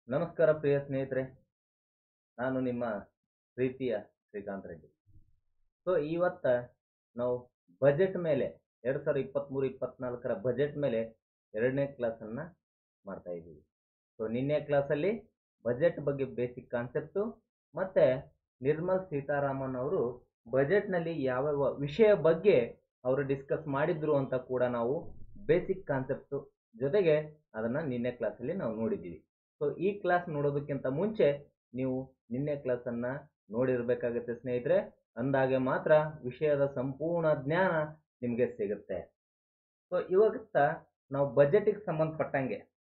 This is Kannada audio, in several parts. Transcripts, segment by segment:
ನಮಸ್ಕಾರ ಪ್ರಿಯ ಸ್ನೇಹಿತರೆ ನಾನು ನಿಮ್ಮ ಪ್ರೀತಿಯ ಶ್ರೀಕಾಂತ್ ರೆಡ್ಡಿ ಸೊ ಇವತ್ತ ನಾವು ಬಜೆಟ್ ಮೇಲೆ ಎರಡು ಸಾವಿರದ ಇಪ್ಪತ್ತ್ಮೂರು ಇಪ್ಪತ್ನಾಲ್ಕರ ಬಜೆಟ್ ಮೇಲೆ ಎರಡನೇ ಕ್ಲಾಸನ್ನು ಮಾಡ್ತಾ ಇದ್ದೀವಿ ಸೊ ನಿನ್ನೆ ಕ್ಲಾಸಲ್ಲಿ ಬಜೆಟ್ ಬಗ್ಗೆ ಬೇಸಿಕ್ ಕಾನ್ಸೆಪ್ಟು ಮತ್ತು ನಿರ್ಮಲ್ ಸೀತಾರಾಮನ್ ಅವರು ಬಜೆಟ್ನಲ್ಲಿ ಯಾವ್ಯಾವ ವಿಷಯ ಬಗ್ಗೆ ಅವರು ಡಿಸ್ಕಸ್ ಮಾಡಿದ್ರು ಅಂತ ಕೂಡ ನಾವು ಬೇಸಿಕ್ ಕಾನ್ಸೆಪ್ಟು ಜೊತೆಗೆ ಅದನ್ನು ನಿನ್ನೆ ಕ್ಲಾಸಲ್ಲಿ ನಾವು ನೋಡಿದ್ದೀವಿ ಸೊ ಈ ಕ್ಲಾಸ್ ನೋಡೋದಕ್ಕಿಂತ ಮುಂಚೆ ನೀವು ನಿನ್ನೆ ಕ್ಲಾಸನ್ನು ನೋಡಿರಬೇಕಾಗುತ್ತೆ ಸ್ನೇಹಿತರೆ ಅಂದಾಗೆ ಮಾತ್ರ ವಿಷಯದ ಸಂಪೂರ್ಣ ಜ್ಞಾನ ನಿಮಗೆ ಸಿಗುತ್ತೆ ಸೊ ಇವತ್ತ ನಾವು ಬಜೆಟಿಗೆ ಸಂಬಂಧಪಟ್ಟಂಗೆ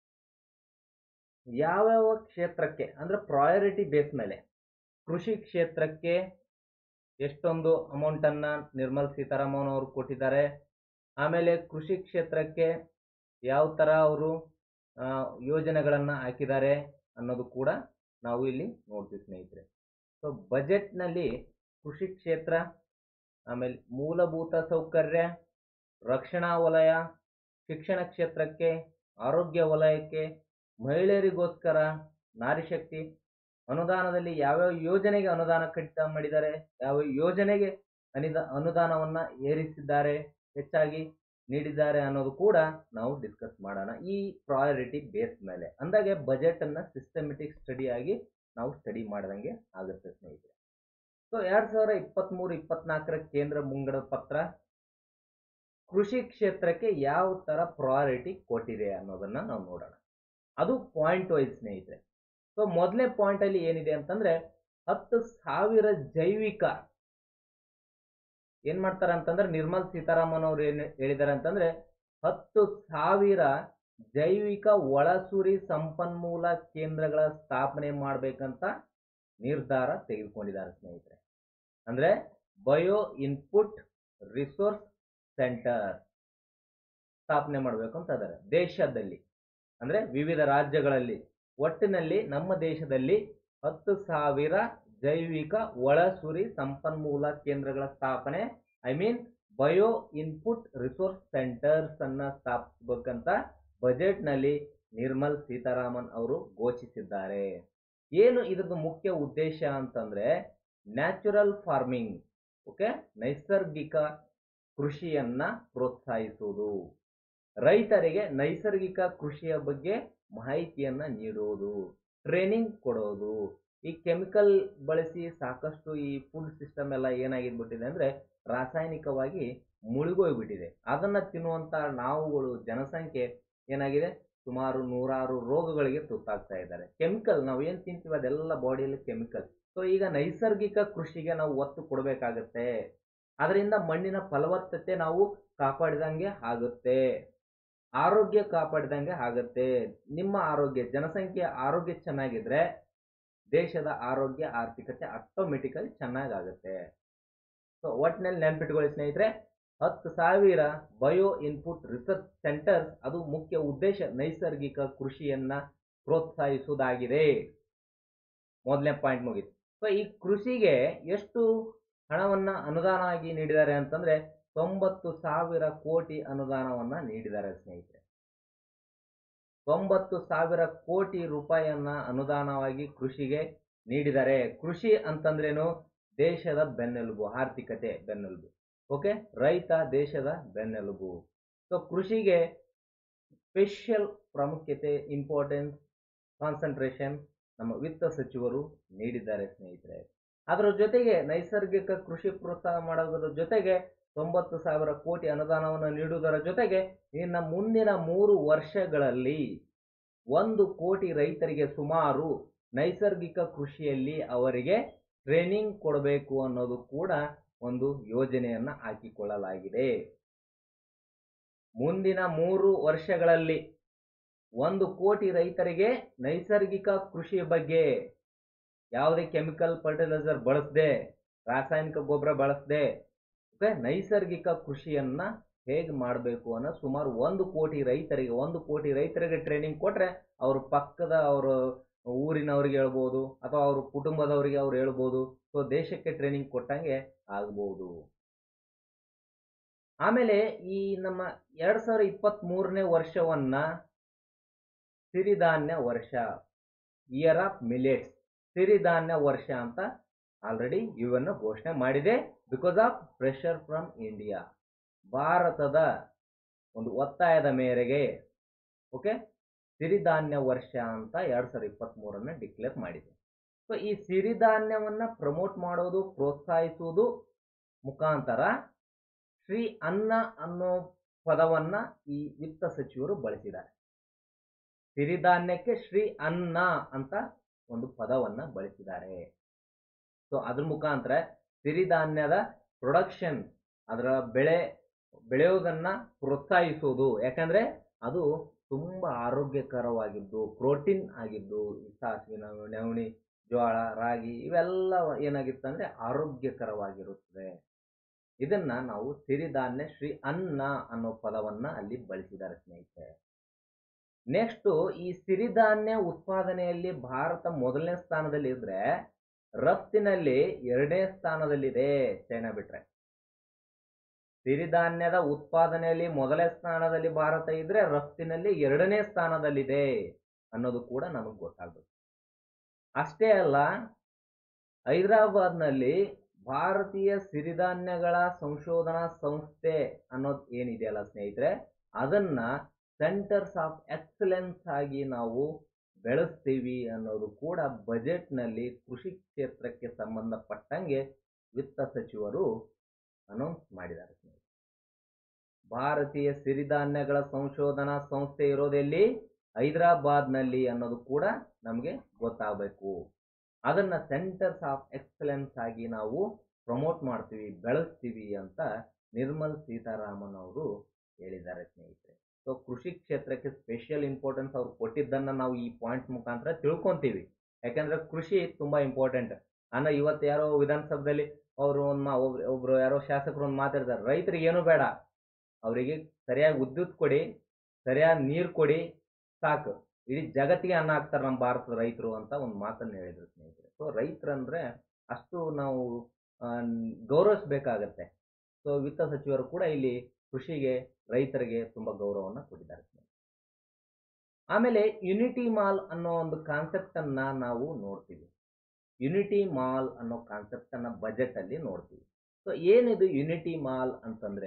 ಯಾವ್ಯಾವ ಕ್ಷೇತ್ರಕ್ಕೆ ಅಂದರೆ ಪ್ರಾಯೋರಿಟಿ ಬೇಸ್ ಮೇಲೆ ಕೃಷಿ ಕ್ಷೇತ್ರಕ್ಕೆ ಎಷ್ಟೊಂದು ಅಮೌಂಟನ್ನು ನಿರ್ಮಲ್ ಸೀತಾರಾಮನ್ ಅವರು ಕೊಟ್ಟಿದ್ದಾರೆ ಆಮೇಲೆ ಕೃಷಿ ಕ್ಷೇತ್ರಕ್ಕೆ ಯಾವ ಥರ ಅವರು ಯೋಜನೆಗಳನ್ನು ಹಾಕಿದ್ದಾರೆ ಅನ್ನೋದು ಕೂಡ ನಾವು ಇಲ್ಲಿ ನೋಡ್ತೀವಿ ಸ್ನೇಹಿತರೆ ಸೊ ಬಜೆಟ್ನಲ್ಲಿ ಕೃಷಿ ಕ್ಷೇತ್ರ ಆಮೇಲೆ ಮೂಲಭೂತ ಸೌಕರ್ಯ ರಕ್ಷಣಾ ವಲಯ ಶಿಕ್ಷಣ ಕ್ಷೇತ್ರಕ್ಕೆ ಆರೋಗ್ಯ ವಲಯಕ್ಕೆ ಮಹಿಳೆಯರಿಗೋಸ್ಕರ ನಾರಿಶಕ್ತಿ ಅನುದಾನದಲ್ಲಿ ಯಾವ್ಯಾವ ಯೋಜನೆಗೆ ಅನುದಾನ ಕಡಿತ ಮಾಡಿದ್ದಾರೆ ಯಾವ ಯೋಜನೆಗೆ ಅನಿದ ಅನುದಾನವನ್ನು ಏರಿಸಿದ್ದಾರೆ ಹೆಚ್ಚಾಗಿ ನೀಡಿದ್ದಾರೆ ಅನ್ನೋದು ಕೂಡ ನಾವು ಡಿಸ್ಕಸ್ ಮಾಡೋಣ ಈ ಪ್ರಾಯೋರಿಟಿ ಬೇಸ್ ಮೇಲೆ ಅಂದಾಗೆ ಬಜೆಟನ್ನು ಸಿಸ್ಟಮೆಟಿಕ್ ಸ್ಟಡಿಯಾಗಿ ನಾವು ಸ್ಟಡಿ ಮಾಡ್ದಂಗೆ ಆಗುತ್ತೆ ಸ್ನೇಹಿತರೆ ಸೊ ಎರಡು ಸಾವಿರ ಇಪ್ಪತ್ತ್ಮೂರು ಇಪ್ಪತ್ನಾಲ್ಕರ ಕೇಂದ್ರ ಮುಂಗಡ ಪತ್ರ ಕೃಷಿ ಕ್ಷೇತ್ರಕ್ಕೆ ಯಾವ ಥರ ಪ್ರಾಯೋರಿಟಿ ಕೊಟ್ಟಿದೆ ಅನ್ನೋದನ್ನು ನಾವು ನೋಡೋಣ ಅದು ಪಾಯಿಂಟ್ ವೈಸ್ ಸ್ನೇಹಿತರೆ ಸೊ ಮೊದಲನೇ ಪಾಯಿಂಟಲ್ಲಿ ಏನಿದೆ ಅಂತಂದರೆ ಹತ್ತು ಸಾವಿರ ಜೈವಿಕ ಏನು ಮಾಡ್ತಾರೆ ಅಂತಂದ್ರೆ ನಿರ್ಮಲ್ ಸೀತಾರಾಮನ್ ಅವರು ಏನು ಹೇಳಿದ್ದಾರೆ ಅಂತಂದ್ರೆ ಹತ್ತು ಸಾವಿರ ಜೈವಿಕ ಒಳಸುರಿ ಸಂಪನ್ಮೂಲ ಕೇಂದ್ರಗಳ ಸ್ಥಾಪನೆ ಮಾಡಬೇಕಂತ ನಿರ್ಧಾರ ತೆಗೆದುಕೊಂಡಿದ್ದಾರೆ ಸ್ನೇಹಿತರೆ ಅಂದರೆ ಬಯೋ ಇನ್ಪುಟ್ ರಿಸೋರ್ಸ್ ಸೆಂಟರ್ ಸ್ಥಾಪನೆ ಮಾಡಬೇಕು ಅಂತ ಇದ್ದಾರೆ ದೇಶದಲ್ಲಿ ಅಂದರೆ ವಿವಿಧ ರಾಜ್ಯಗಳಲ್ಲಿ ಒಟ್ಟಿನಲ್ಲಿ ನಮ್ಮ ದೇಶದಲ್ಲಿ ಹತ್ತು ಸಾವಿರ ಜೈವಿಕ ಒಳಸುರಿ ಸಂಪನ್ಮೂಲ ಕೇಂದ್ರಗಳ ಸ್ಥಾಪನೆ I mean bio input resource centres ಅನ್ನ ಸ್ಥಾಪಿಸಬೇಕಂತ ಬಜೆಟ್ನಲ್ಲಿ ನಿರ್ಮಲ್ ಸೀತಾರಾಮನ್ ಅವರು ಘೋಷಿಸಿದ್ದಾರೆ ಏನು ಇದ್ರದ್ದು ಮುಖ್ಯ ಉದ್ದೇಶ ಅಂತಂದ್ರೆ ನ್ಯಾಚುರಲ್ ಫಾರ್ಮಿಂಗ್ ಓಕೆ ನೈಸರ್ಗಿಕ ಕೃಷಿಯನ್ನ ಪ್ರೋತ್ಸಾಹಿಸುವುದು ರೈತರಿಗೆ ನೈಸರ್ಗಿಕ ಕೃಷಿಯ ಬಗ್ಗೆ ಮಾಹಿತಿಯನ್ನ ನೀಡುವುದು ಟ್ರೈನಿಂಗ್ ಕೊಡೋದು ಈ ಕೆಮಿಕಲ್ ಬಳಸಿ ಸಾಕಷ್ಟು ಈ ಫುಡ್ ಸಿಸ್ಟಮ್ ಎಲ್ಲ ಏನಾಗಿದ್ಬಿಟ್ಟಿದೆ ಅಂದರೆ ರಾಸಾಯನಿಕವಾಗಿ ಮುಳುಗೋಗ್ಬಿಟ್ಟಿದೆ ಅದನ್ನು ತಿನ್ನುವಂಥ ನಾವುಗಳು ಜನಸಂಖ್ಯೆ ಏನಾಗಿದೆ ಸುಮಾರು ನೂರಾರು ರೋಗಗಳಿಗೆ ತುತ್ತಾಗ್ತಾ ಇದ್ದಾರೆ ಕೆಮಿಕಲ್ ನಾವು ಏನು ತಿಂತೀವಿ ಅದೆಲ್ಲ ಬಾಡಿಯಲ್ಲಿ ಕೆಮಿಕಲ್ ಸೊ ಈಗ ನೈಸರ್ಗಿಕ ಕೃಷಿಗೆ ನಾವು ಒತ್ತು ಕೊಡಬೇಕಾಗತ್ತೆ ಅದರಿಂದ ಮಣ್ಣಿನ ಫಲವತ್ತತೆ ನಾವು ಕಾಪಾಡಿದಂಗೆ ಆಗುತ್ತೆ ಆರೋಗ್ಯ ಕಾಪಾಡಿದಂಗೆ ಆಗುತ್ತೆ ನಿಮ್ಮ ಆರೋಗ್ಯ ಜನಸಂಖ್ಯೆಯ ಆರೋಗ್ಯ ಚೆನ್ನಾಗಿದ್ರೆ ದೇಶದ ಆರೋಗ್ಯ ಆರ್ಥಿಕತೆ ಆಟೋಮೆಟಿಕಲಿ ಚೆನ್ನಾಗಾಗುತ್ತೆ ಸೊ ಒಟ್ಟಿನಲ್ಲಿ ನೆನ್ಪಿಟ್ಕೊಳ್ಳಿ ಸ್ನೇಹಿತರೆ ಹತ್ತು ಸಾವಿರ ಬಯೋ ಇನ್ಪುಟ್ ರಿಸರ್ಚ್ ಸೆಂಟರ್ಸ್ ಅದು ಮುಖ್ಯ ಉದ್ದೇಶ ನೈಸರ್ಗಿಕ ಕೃಷಿಯನ್ನ ಪ್ರೋತ್ಸಾಹಿಸುವುದಾಗಿದೆ ಮೊದಲನೇ ಪಾಯಿಂಟ್ ಮುಗಿತು ಸೊ ಈ ಕೃಷಿಗೆ ಎಷ್ಟು ಹಣವನ್ನ ಅನುದಾನ ಆಗಿ ನೀಡಿದ್ದಾರೆ ಅಂತಂದ್ರೆ ತೊಂಬತ್ತು ಸಾವಿರ ಕೋಟಿ ಅನುದಾನವನ್ನ ನೀಡಿದ್ದಾರೆ ಸ್ನೇಹಿತರೆ ತೊಂಬತ್ತು ಸಾವಿರ ಕೋಟಿ ರೂಪಾಯಿಯನ್ನ ಅನುದಾನವಾಗಿ ಕೃಷಿಗೆ ನೀಡಿದ್ದಾರೆ ಕೃಷಿ ಅಂತಂದ್ರೇನು ದೇಶದ ಬೆನ್ನೆಲುಬು ಆರ್ಥಿಕತೆ ಬೆನ್ನೆಲುಬು ಓಕೆ ರೈತ ದೇಶದ ಬೆನ್ನೆಲುಬು ಸೊ ಕೃಷಿಗೆ ಸ್ಪೆಷಲ್ ಪ್ರಾಮುಖ್ಯತೆ ಇಂಪಾರ್ಟೆನ್ಸ್ ಕಾನ್ಸಂಟ್ರೇಷನ್ ನಮ್ಮ ವಿತ್ತ ಸಚಿವರು ನೀಡಿದ್ದಾರೆ ಸ್ನೇಹಿತರೆ ಅದರ ಜೊತೆಗೆ ನೈಸರ್ಗಿಕ ಕೃಷಿ ಪ್ರೋತ್ಸಾಹ ಮಾಡೋದರ ಜೊತೆಗೆ ತೊಂಬತ್ತು ಸಾವಿರ ಕೋಟಿ ಅನುದಾನವನ್ನು ನೀಡುವುದರ ಜೊತೆಗೆ ಇನ್ನು ಮುಂದಿನ ಮೂರು ವರ್ಷಗಳಲ್ಲಿ ಒಂದು ಕೋಟಿ ರೈತರಿಗೆ ಸುಮಾರು ನೈಸರ್ಗಿಕ ಕೃಷಿಯಲ್ಲಿ ಅವರಿಗೆ ಟ್ರೈನಿಂಗ್ ಕೊಡಬೇಕು ಅನ್ನೋದು ಕೂಡ ಒಂದು ಯೋಜನೆಯನ್ನು ಹಾಕಿಕೊಳ್ಳಲಾಗಿದೆ ಮುಂದಿನ ಮೂರು ವರ್ಷಗಳಲ್ಲಿ ಒಂದು ಕೋಟಿ ರೈತರಿಗೆ ನೈಸರ್ಗಿಕ ಕೃಷಿ ಬಗ್ಗೆ ಯಾವುದೇ ಕೆಮಿಕಲ್ ಫರ್ಟಿಲೈಸರ್ ಬಳಸದೆ ರಾಸಾಯನಿಕ ಗೊಬ್ಬರ ಬಳಸದೆ ಓಕೆ ನೈಸರ್ಗಿಕ ಕೃಷಿಯನ್ನ ಹೇಗೆ ಮಾಡಬೇಕು ಅನ್ನೋ ಸುಮಾರು ಒಂದು ಕೋಟಿ ರೈತರಿಗೆ ಒಂದು ಕೋಟಿ ರೈತರಿಗೆ ಟ್ರೈನಿಂಗ್ ಕೊಟ್ಟರೆ ಅವ್ರ ಪಕ್ಕದ ಅವರ ಊರಿನವ್ರಿಗೆ ಹೇಳ್ಬೋದು ಅಥವಾ ಅವ್ರ ಕುಟುಂಬದವರಿಗೆ ಅವ್ರು ಹೇಳ್ಬೋದು ಸೊ ದೇಶಕ್ಕೆ ಟ್ರೈನಿಂಗ್ ಕೊಟ್ಟಂಗೆ ಆಗ್ಬೋದು ಆಮೇಲೆ ಈ ನಮ್ಮ ಎರಡು ಸಾವಿರ ಇಪ್ಪತ್ತ್ ಮೂರನೇ ವರ್ಷವನ್ನ ಸಿರಿಧಾನ್ಯ ವರ್ಷ ಇಯರ್ ಆಫ್ ಮಿಲೆಟ್ಸ್ ಸಿರಿಧಾನ್ಯ ವರ್ಷ ಅಂತ ಆಲ್ರೆಡಿ ಇವನ್ನು ಘೋಷಣೆ ಮಾಡಿದೆ because of pressure from India ಭಾರತದ ಒಂದು ಒತ್ತಾಯದ ಮೇರೆಗೆ ಓಕೆ ಸಿರಿಧಾನ್ಯ ವರ್ಷ ಅಂತ ಎರಡ್ ಸಾವಿರದ ಇಪ್ಪತ್ತ್ ಮೂರನ್ನ ಡಿಕ್ಲೇರ್ ಮಾಡಿದೆ ಸೊ ಈ ಸಿರಿಧಾನ್ಯವನ್ನ ಪ್ರಮೋಟ್ ಮಾಡೋದು ಪ್ರೋತ್ಸಾಹಿಸುವುದು ಮುಖಾಂತರ ಶ್ರೀ ಅನ್ನ ಅನ್ನೋ ಪದವನ್ನ ಈ ವಿತ್ತ ಸಚಿವರು ಬಳಸಿದ್ದಾರೆ ಸಿರಿಧಾನ್ಯಕ್ಕೆ ಶ್ರೀ ಅನ್ನ ಅಂತ ಒಂದು ಪದವನ್ನ ಬಳಸಿದ್ದಾರೆ ಸೊ ಅದ್ರ ಮುಖಾಂತರ ಸಿರಿಧಾನ್ಯದ ಪ್ರೊಡಕ್ಷನ್ ಅದರ ಬೆಳೆ ಬೆಳೆಯೋದನ್ನ ಪ್ರೋತ್ಸಾಹಿಸುವುದು ಯಾಕಂದ್ರೆ ಅದು ತುಂಬಾ ಆರೋಗ್ಯಕರವಾಗಿದ್ದು ಪ್ರೋಟೀನ್ ಆಗಿದ್ದು ಈ ಸಾಸಿವೆ ನವ- ನವಣಿ ಜೋಳ ರಾಗಿ ಇವೆಲ್ಲ ಏನಾಗಿತ್ತು ಅಂದ್ರೆ ಆರೋಗ್ಯಕರವಾಗಿರುತ್ತದೆ ಇದನ್ನ ನಾವು ಸಿರಿಧಾನ್ಯ ಶ್ರೀ ಅನ್ನ ಅನ್ನೋ ಪದವನ್ನ ಅಲ್ಲಿ ಬಳಸಿದ್ದಾರೆ ಸ್ನೇಹಿತರೆ ನೆಕ್ಸ್ಟ್ ಈ ಸಿರಿಧಾನ್ಯ ಉತ್ಪಾದನೆಯಲ್ಲಿ ಭಾರತ ಮೊದಲನೇ ಸ್ಥಾನದಲ್ಲಿ ಇದ್ರೆ ರಫ್ತಿನಲ್ಲಿ ಎರಡನೇ ಸ್ಥಾನದಲ್ಲಿದೆ ಚೈನಾ ಬಿಟ್ರೆ ಸಿರಿಧಾನ್ಯದ ಉತ್ಪಾದನೆಯಲ್ಲಿ ಮೊದಲನೇ ಸ್ಥಾನದಲ್ಲಿ ಭಾರತ ಇದ್ರೆ ರಫ್ತಿನಲ್ಲಿ ಎರಡನೇ ಸ್ಥಾನದಲ್ಲಿದೆ ಅನ್ನೋದು ಕೂಡ ನಮಗೆ ಗೊತ್ತಾಗ್ಬೇಕು ಅಷ್ಟೇ ಅಲ್ಲ ಹೈದರಾಬಾದ್ನಲ್ಲಿ ಭಾರತೀಯ ಸಿರಿಧಾನ್ಯಗಳ ಸಂಶೋಧನಾ ಸಂಸ್ಥೆ ಅನ್ನೋದು ಏನಿದೆಯಲ್ಲ ಸ್ನೇಹಿತರೆ ಅದನ್ನ ಸೆಂಟರ್ಸ್ ಆಫ್ ಎಕ್ಸಲೆನ್ಸ್ ಆಗಿ ನಾವು ಬೆಳೆಸ್ತೀವಿ ಅನ್ನೋದು ಕೂಡ ಬಜೆಟ್ನಲ್ಲಿ ಕೃಷಿ ಕ್ಷೇತ್ರಕ್ಕೆ ಸಂಬಂಧಪಟ್ಟಂಗೆ ವಿತ್ತ ಸಚಿವರು ಅನೌನ್ಸ್ ಮಾಡಿದ್ದಾರೆ ಸ್ನೇಹಿತರೆ ಭಾರತೀಯ ಸಿರಿಧಾನ್ಯಗಳ ಸಂಶೋಧನಾ ಸಂಸ್ಥೆ ಇರೋದೆಲ್ಲಿ ಹೈದರಾಬಾದ್ನಲ್ಲಿ ಅನ್ನೋದು ಕೂಡ ನಮಗೆ ಗೊತ್ತಾಗಬೇಕು ಅದನ್ನ ಸೆಂಟರ್ಸ್ ಆಫ್ ಎಕ್ಸಲೆನ್ಸ್ ಆಗಿ ನಾವು ಪ್ರಮೋಟ್ ಮಾಡ್ತೀವಿ ಬೆಳೆಸ್ತೀವಿ ಅಂತ ನಿರ್ಮಲ್ ಸೀತಾರಾಮನ್ ಅವರು ಹೇಳಿದ್ದಾರೆ ಸ್ನೇಹಿತರೆ ಸೊ ಕೃಷಿ ಕ್ಷೇತ್ರಕ್ಕೆ ಸ್ಪೆಷಲ್ ಇಂಪಾರ್ಟೆನ್ಸ್ ಅವ್ರು ಕೊಟ್ಟಿದ್ದನ್ನ ನಾವು ಈ ಪಾಯಿಂಟ್ ಮುಖಾಂತರ ತಿಳ್ಕೊಂತೀವಿ ಯಾಕಂದ್ರೆ ಕೃಷಿ ತುಂಬಾ ಇಂಪಾರ್ಟೆಂಟ್ ಅನ್ನ ಇವತ್ತು ಯಾರೋ ವಿಧಾನಸಭೆಯಲ್ಲಿ ಅವರು ಒಂದು ಮಾ ಒಬ್ರು ಒಬ್ರು ಯಾರೋ ಶಾಸಕರು ಒಂದು ಮಾತಾಡಿದ್ದಾರೆ ರೈತರಿಗೆ ಏನು ಬೇಡ ಅವರಿಗೆ ಸರಿಯಾಗಿ ವಿದ್ಯುತ್ ಕೊಡಿ ಸರಿಯಾದ ನೀರು ಕೊಡಿ ಸಾಕು ಇಡೀ ಜಗತ್ತಿಗೆ ಅನ್ನ ಹಾಕ್ತಾರೆ ನಮ್ಮ ಭಾರತದ ರೈತರು ಅಂತ ಒಂದು ಮಾತನ್ನು ಹೇಳಿದ್ರು ಸ್ನೇಹಿತರೆ ಸೊ ರೈತರಂದ್ರೆ ಅಷ್ಟು ನಾವು ಆ, ಗೌರವಿಸ್ಬೇಕಾಗತ್ತೆ ಸೊ ವಿತ್ತ ಸಚಿವರು ಕೂಡ ಇಲ್ಲಿ ಕೃಷಿಗೆ ರೈತರಿಗೆ ತುಂಬಾ ಗೌರವವನ್ನು ಕೊಟ್ಟಿದ್ದಾರೆ ಸ್ನೇಹಿತರೆ. ಆಮೇಲೆ ಯುನಿಟಿ ಮಾಲ್ ಅನ್ನೋ ಒಂದು ಕಾನ್ಸೆಪ್ಟ್ ಅನ್ನ ನಾವು ನೋಡ್ತೀವಿ ಯುನಿಟಿ ಮಾಲ್ ಅನ್ನೋ ಕಾನ್ಸೆಪ್ಟ್ ಅನ್ನ ಬಜೆಟ್ ಅಲ್ಲಿ ನೋಡ್ತೀವಿ ಸೊ ಏನಿದು ಯುನಿಟಿ ಮಾಲ್ ಅಂತಂದ್ರೆ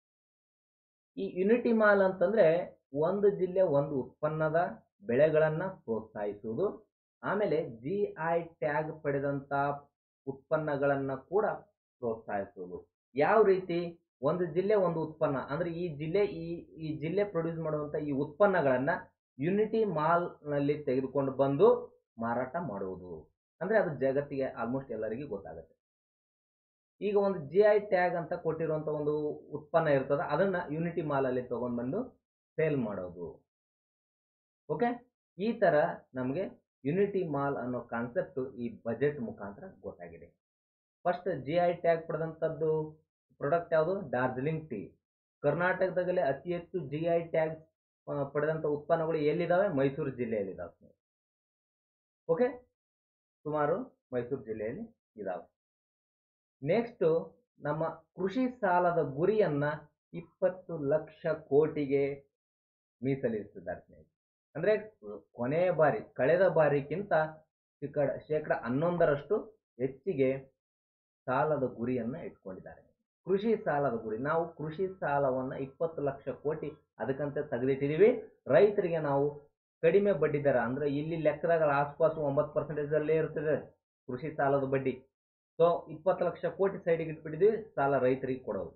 ಈ ಯುನಿಟಿ ಮಾಲ್ ಅಂತಂದ್ರೆ ಒಂದು ಜಿಲ್ಲೆ ಒಂದು ಉತ್ಪನ್ನದ ಬೆಳೆಗಳನ್ನ ಪ್ರೋತ್ಸಾಹಿಸುವುದು ಆಮೇಲೆ ಜಿ ಐ ಟ್ಯಾಗ್ ಪಡೆದಂತ ಉತ್ಪನ್ನಗಳನ್ನ ಕೂಡ ಪ್ರೋತ್ಸಾಹಿಸುವುದು ಯಾವ ರೀತಿ ಒಂದು ಜಿಲ್ಲೆ ಒಂದು ಉತ್ಪನ್ನ ಅಂದ್ರೆ ಈ ಜಿಲ್ಲೆ ಈ ಈ ಜಿಲ್ಲೆ ಪ್ರೊಡ್ಯೂಸ್ ಮಾಡುವಂತ ಈ ಉತ್ಪನ್ನಗಳನ್ನ ಯುನಿಟಿ ಮಾಲ್ ನಲ್ಲಿ ತೆಗೆದುಕೊಂಡು ಬಂದು ಮಾರಾಟ ಮಾಡುವುದು ಅಂದ್ರೆ ಅದು ಜಗತ್ತಿಗೆ ಆಲ್ಮೋಸ್ಟ್ ಎಲ್ಲರಿಗೂ ಗೊತ್ತಾಗುತ್ತೆ ಈಗ ಒಂದು ಜಿ ಐ ಟ್ಯಾಗ್ ಅಂತ ಕೊಟ್ಟಿರುವಂತ ಒಂದು ಉತ್ಪನ್ನ ಇರ್ತದ ಅದನ್ನ ಯುನಿಟಿ ಮಾಲ್ ಅಲ್ಲಿ ತಗೊಂಡ್ ಬಂದು ಸೇಲ್ ಮಾಡೋದು ಓಕೆ ಈ ತರ ನಮಗೆ ಯುನಿಟಿ ಮಾಲ್ ಅನ್ನೋ ಕಾನ್ಸೆಪ್ಟ್ ಈ ಬಜೆಟ್ ಮುಖಾಂತರ ಗೊತ್ತಾಗಿದೆ ಫಸ್ಟ್ ಜಿ ಐ ಟ್ಯಾಗ್ ಪಡೆದಂಥದ್ದು ಪ್ರಾಡಕ್ಟ್ ಯಾವುದು ಡಾರ್ಜಿಲಿಂಗ್ ಟೀ ಕರ್ನಾಟಕದಾಗಲೇ ಅತಿ ಹೆಚ್ಚು ಜಿ ಐ ಟ್ಯಾಗ್ ಪಡೆದಂಥ ಉತ್ಪನ್ನಗಳು ಎಲ್ಲಿದ್ದಾವೆ ಮೈಸೂರು ಜಿಲ್ಲೆಯಲ್ಲಿದ್ದಾವೆ ಓಕೆ ಸುಮಾರು ಮೈಸೂರು ಜಿಲ್ಲೆಯಲ್ಲಿ ಇದಾವೆ ನೆಕ್ಸ್ಟ್ ನಮ್ಮ ಕೃಷಿ ಸಾಲದ ಗುರಿಯನ್ನ ಇಪ್ಪತ್ತು ಲಕ್ಷ ಕೋಟಿಗೆ ಮೀಸಲಿರಿಸಿದ್ದಾರೆ ಸ್ನೇಹಿತರೆ ಅಂದ್ರೆ ಕೊನೆಯ ಬಾರಿ ಕಳೆದ ಬಾರಿಗಿಂತ ಶೇಕಡ ಶೇಕಡ ಹನ್ನೊಂದರಷ್ಟು ಹೆಚ್ಚಿಗೆ ಸಾಲದ ಗುರಿಯನ್ನ ಇಟ್ಕೊಂಡಿದ್ದಾರೆ ಕೃಷಿ ಸಾಲದ ಗುರಿ ನಾವು ಕೃಷಿ ಸಾಲವನ್ನ ಇಪ್ಪತ್ತು ಲಕ್ಷ ಕೋಟಿ ಅದಕ್ಕಂತ ತೆಗೆದಿಟ್ಟಿದೀವಿ ರೈತರಿಗೆ ನಾವು ಕಡಿಮೆ ಬಡ್ಡಿ ದರ ಅಂದ್ರೆ ಇಲ್ಲಿ ಲೆಕ್ಕದಾಗ ಆಸ್ಪಾಸು ಒಂಬತ್ತು ಪರ್ಸೆಂಟೇಜ್ ಅಲ್ಲೇ ಇರ್ತದೆ ಕೃಷಿ ಸಾಲದ ಬಡ್ಡಿ ಸೊ ಇಪ್ಪತ್ತು ಲಕ್ಷ ಕೋಟಿ ಸೈಡಿಗೆ ಇಟ್ಬಿಟ್ಟಿದೀವಿ ಸಾಲ ರೈತರಿಗೆ ಕೊಡೋದು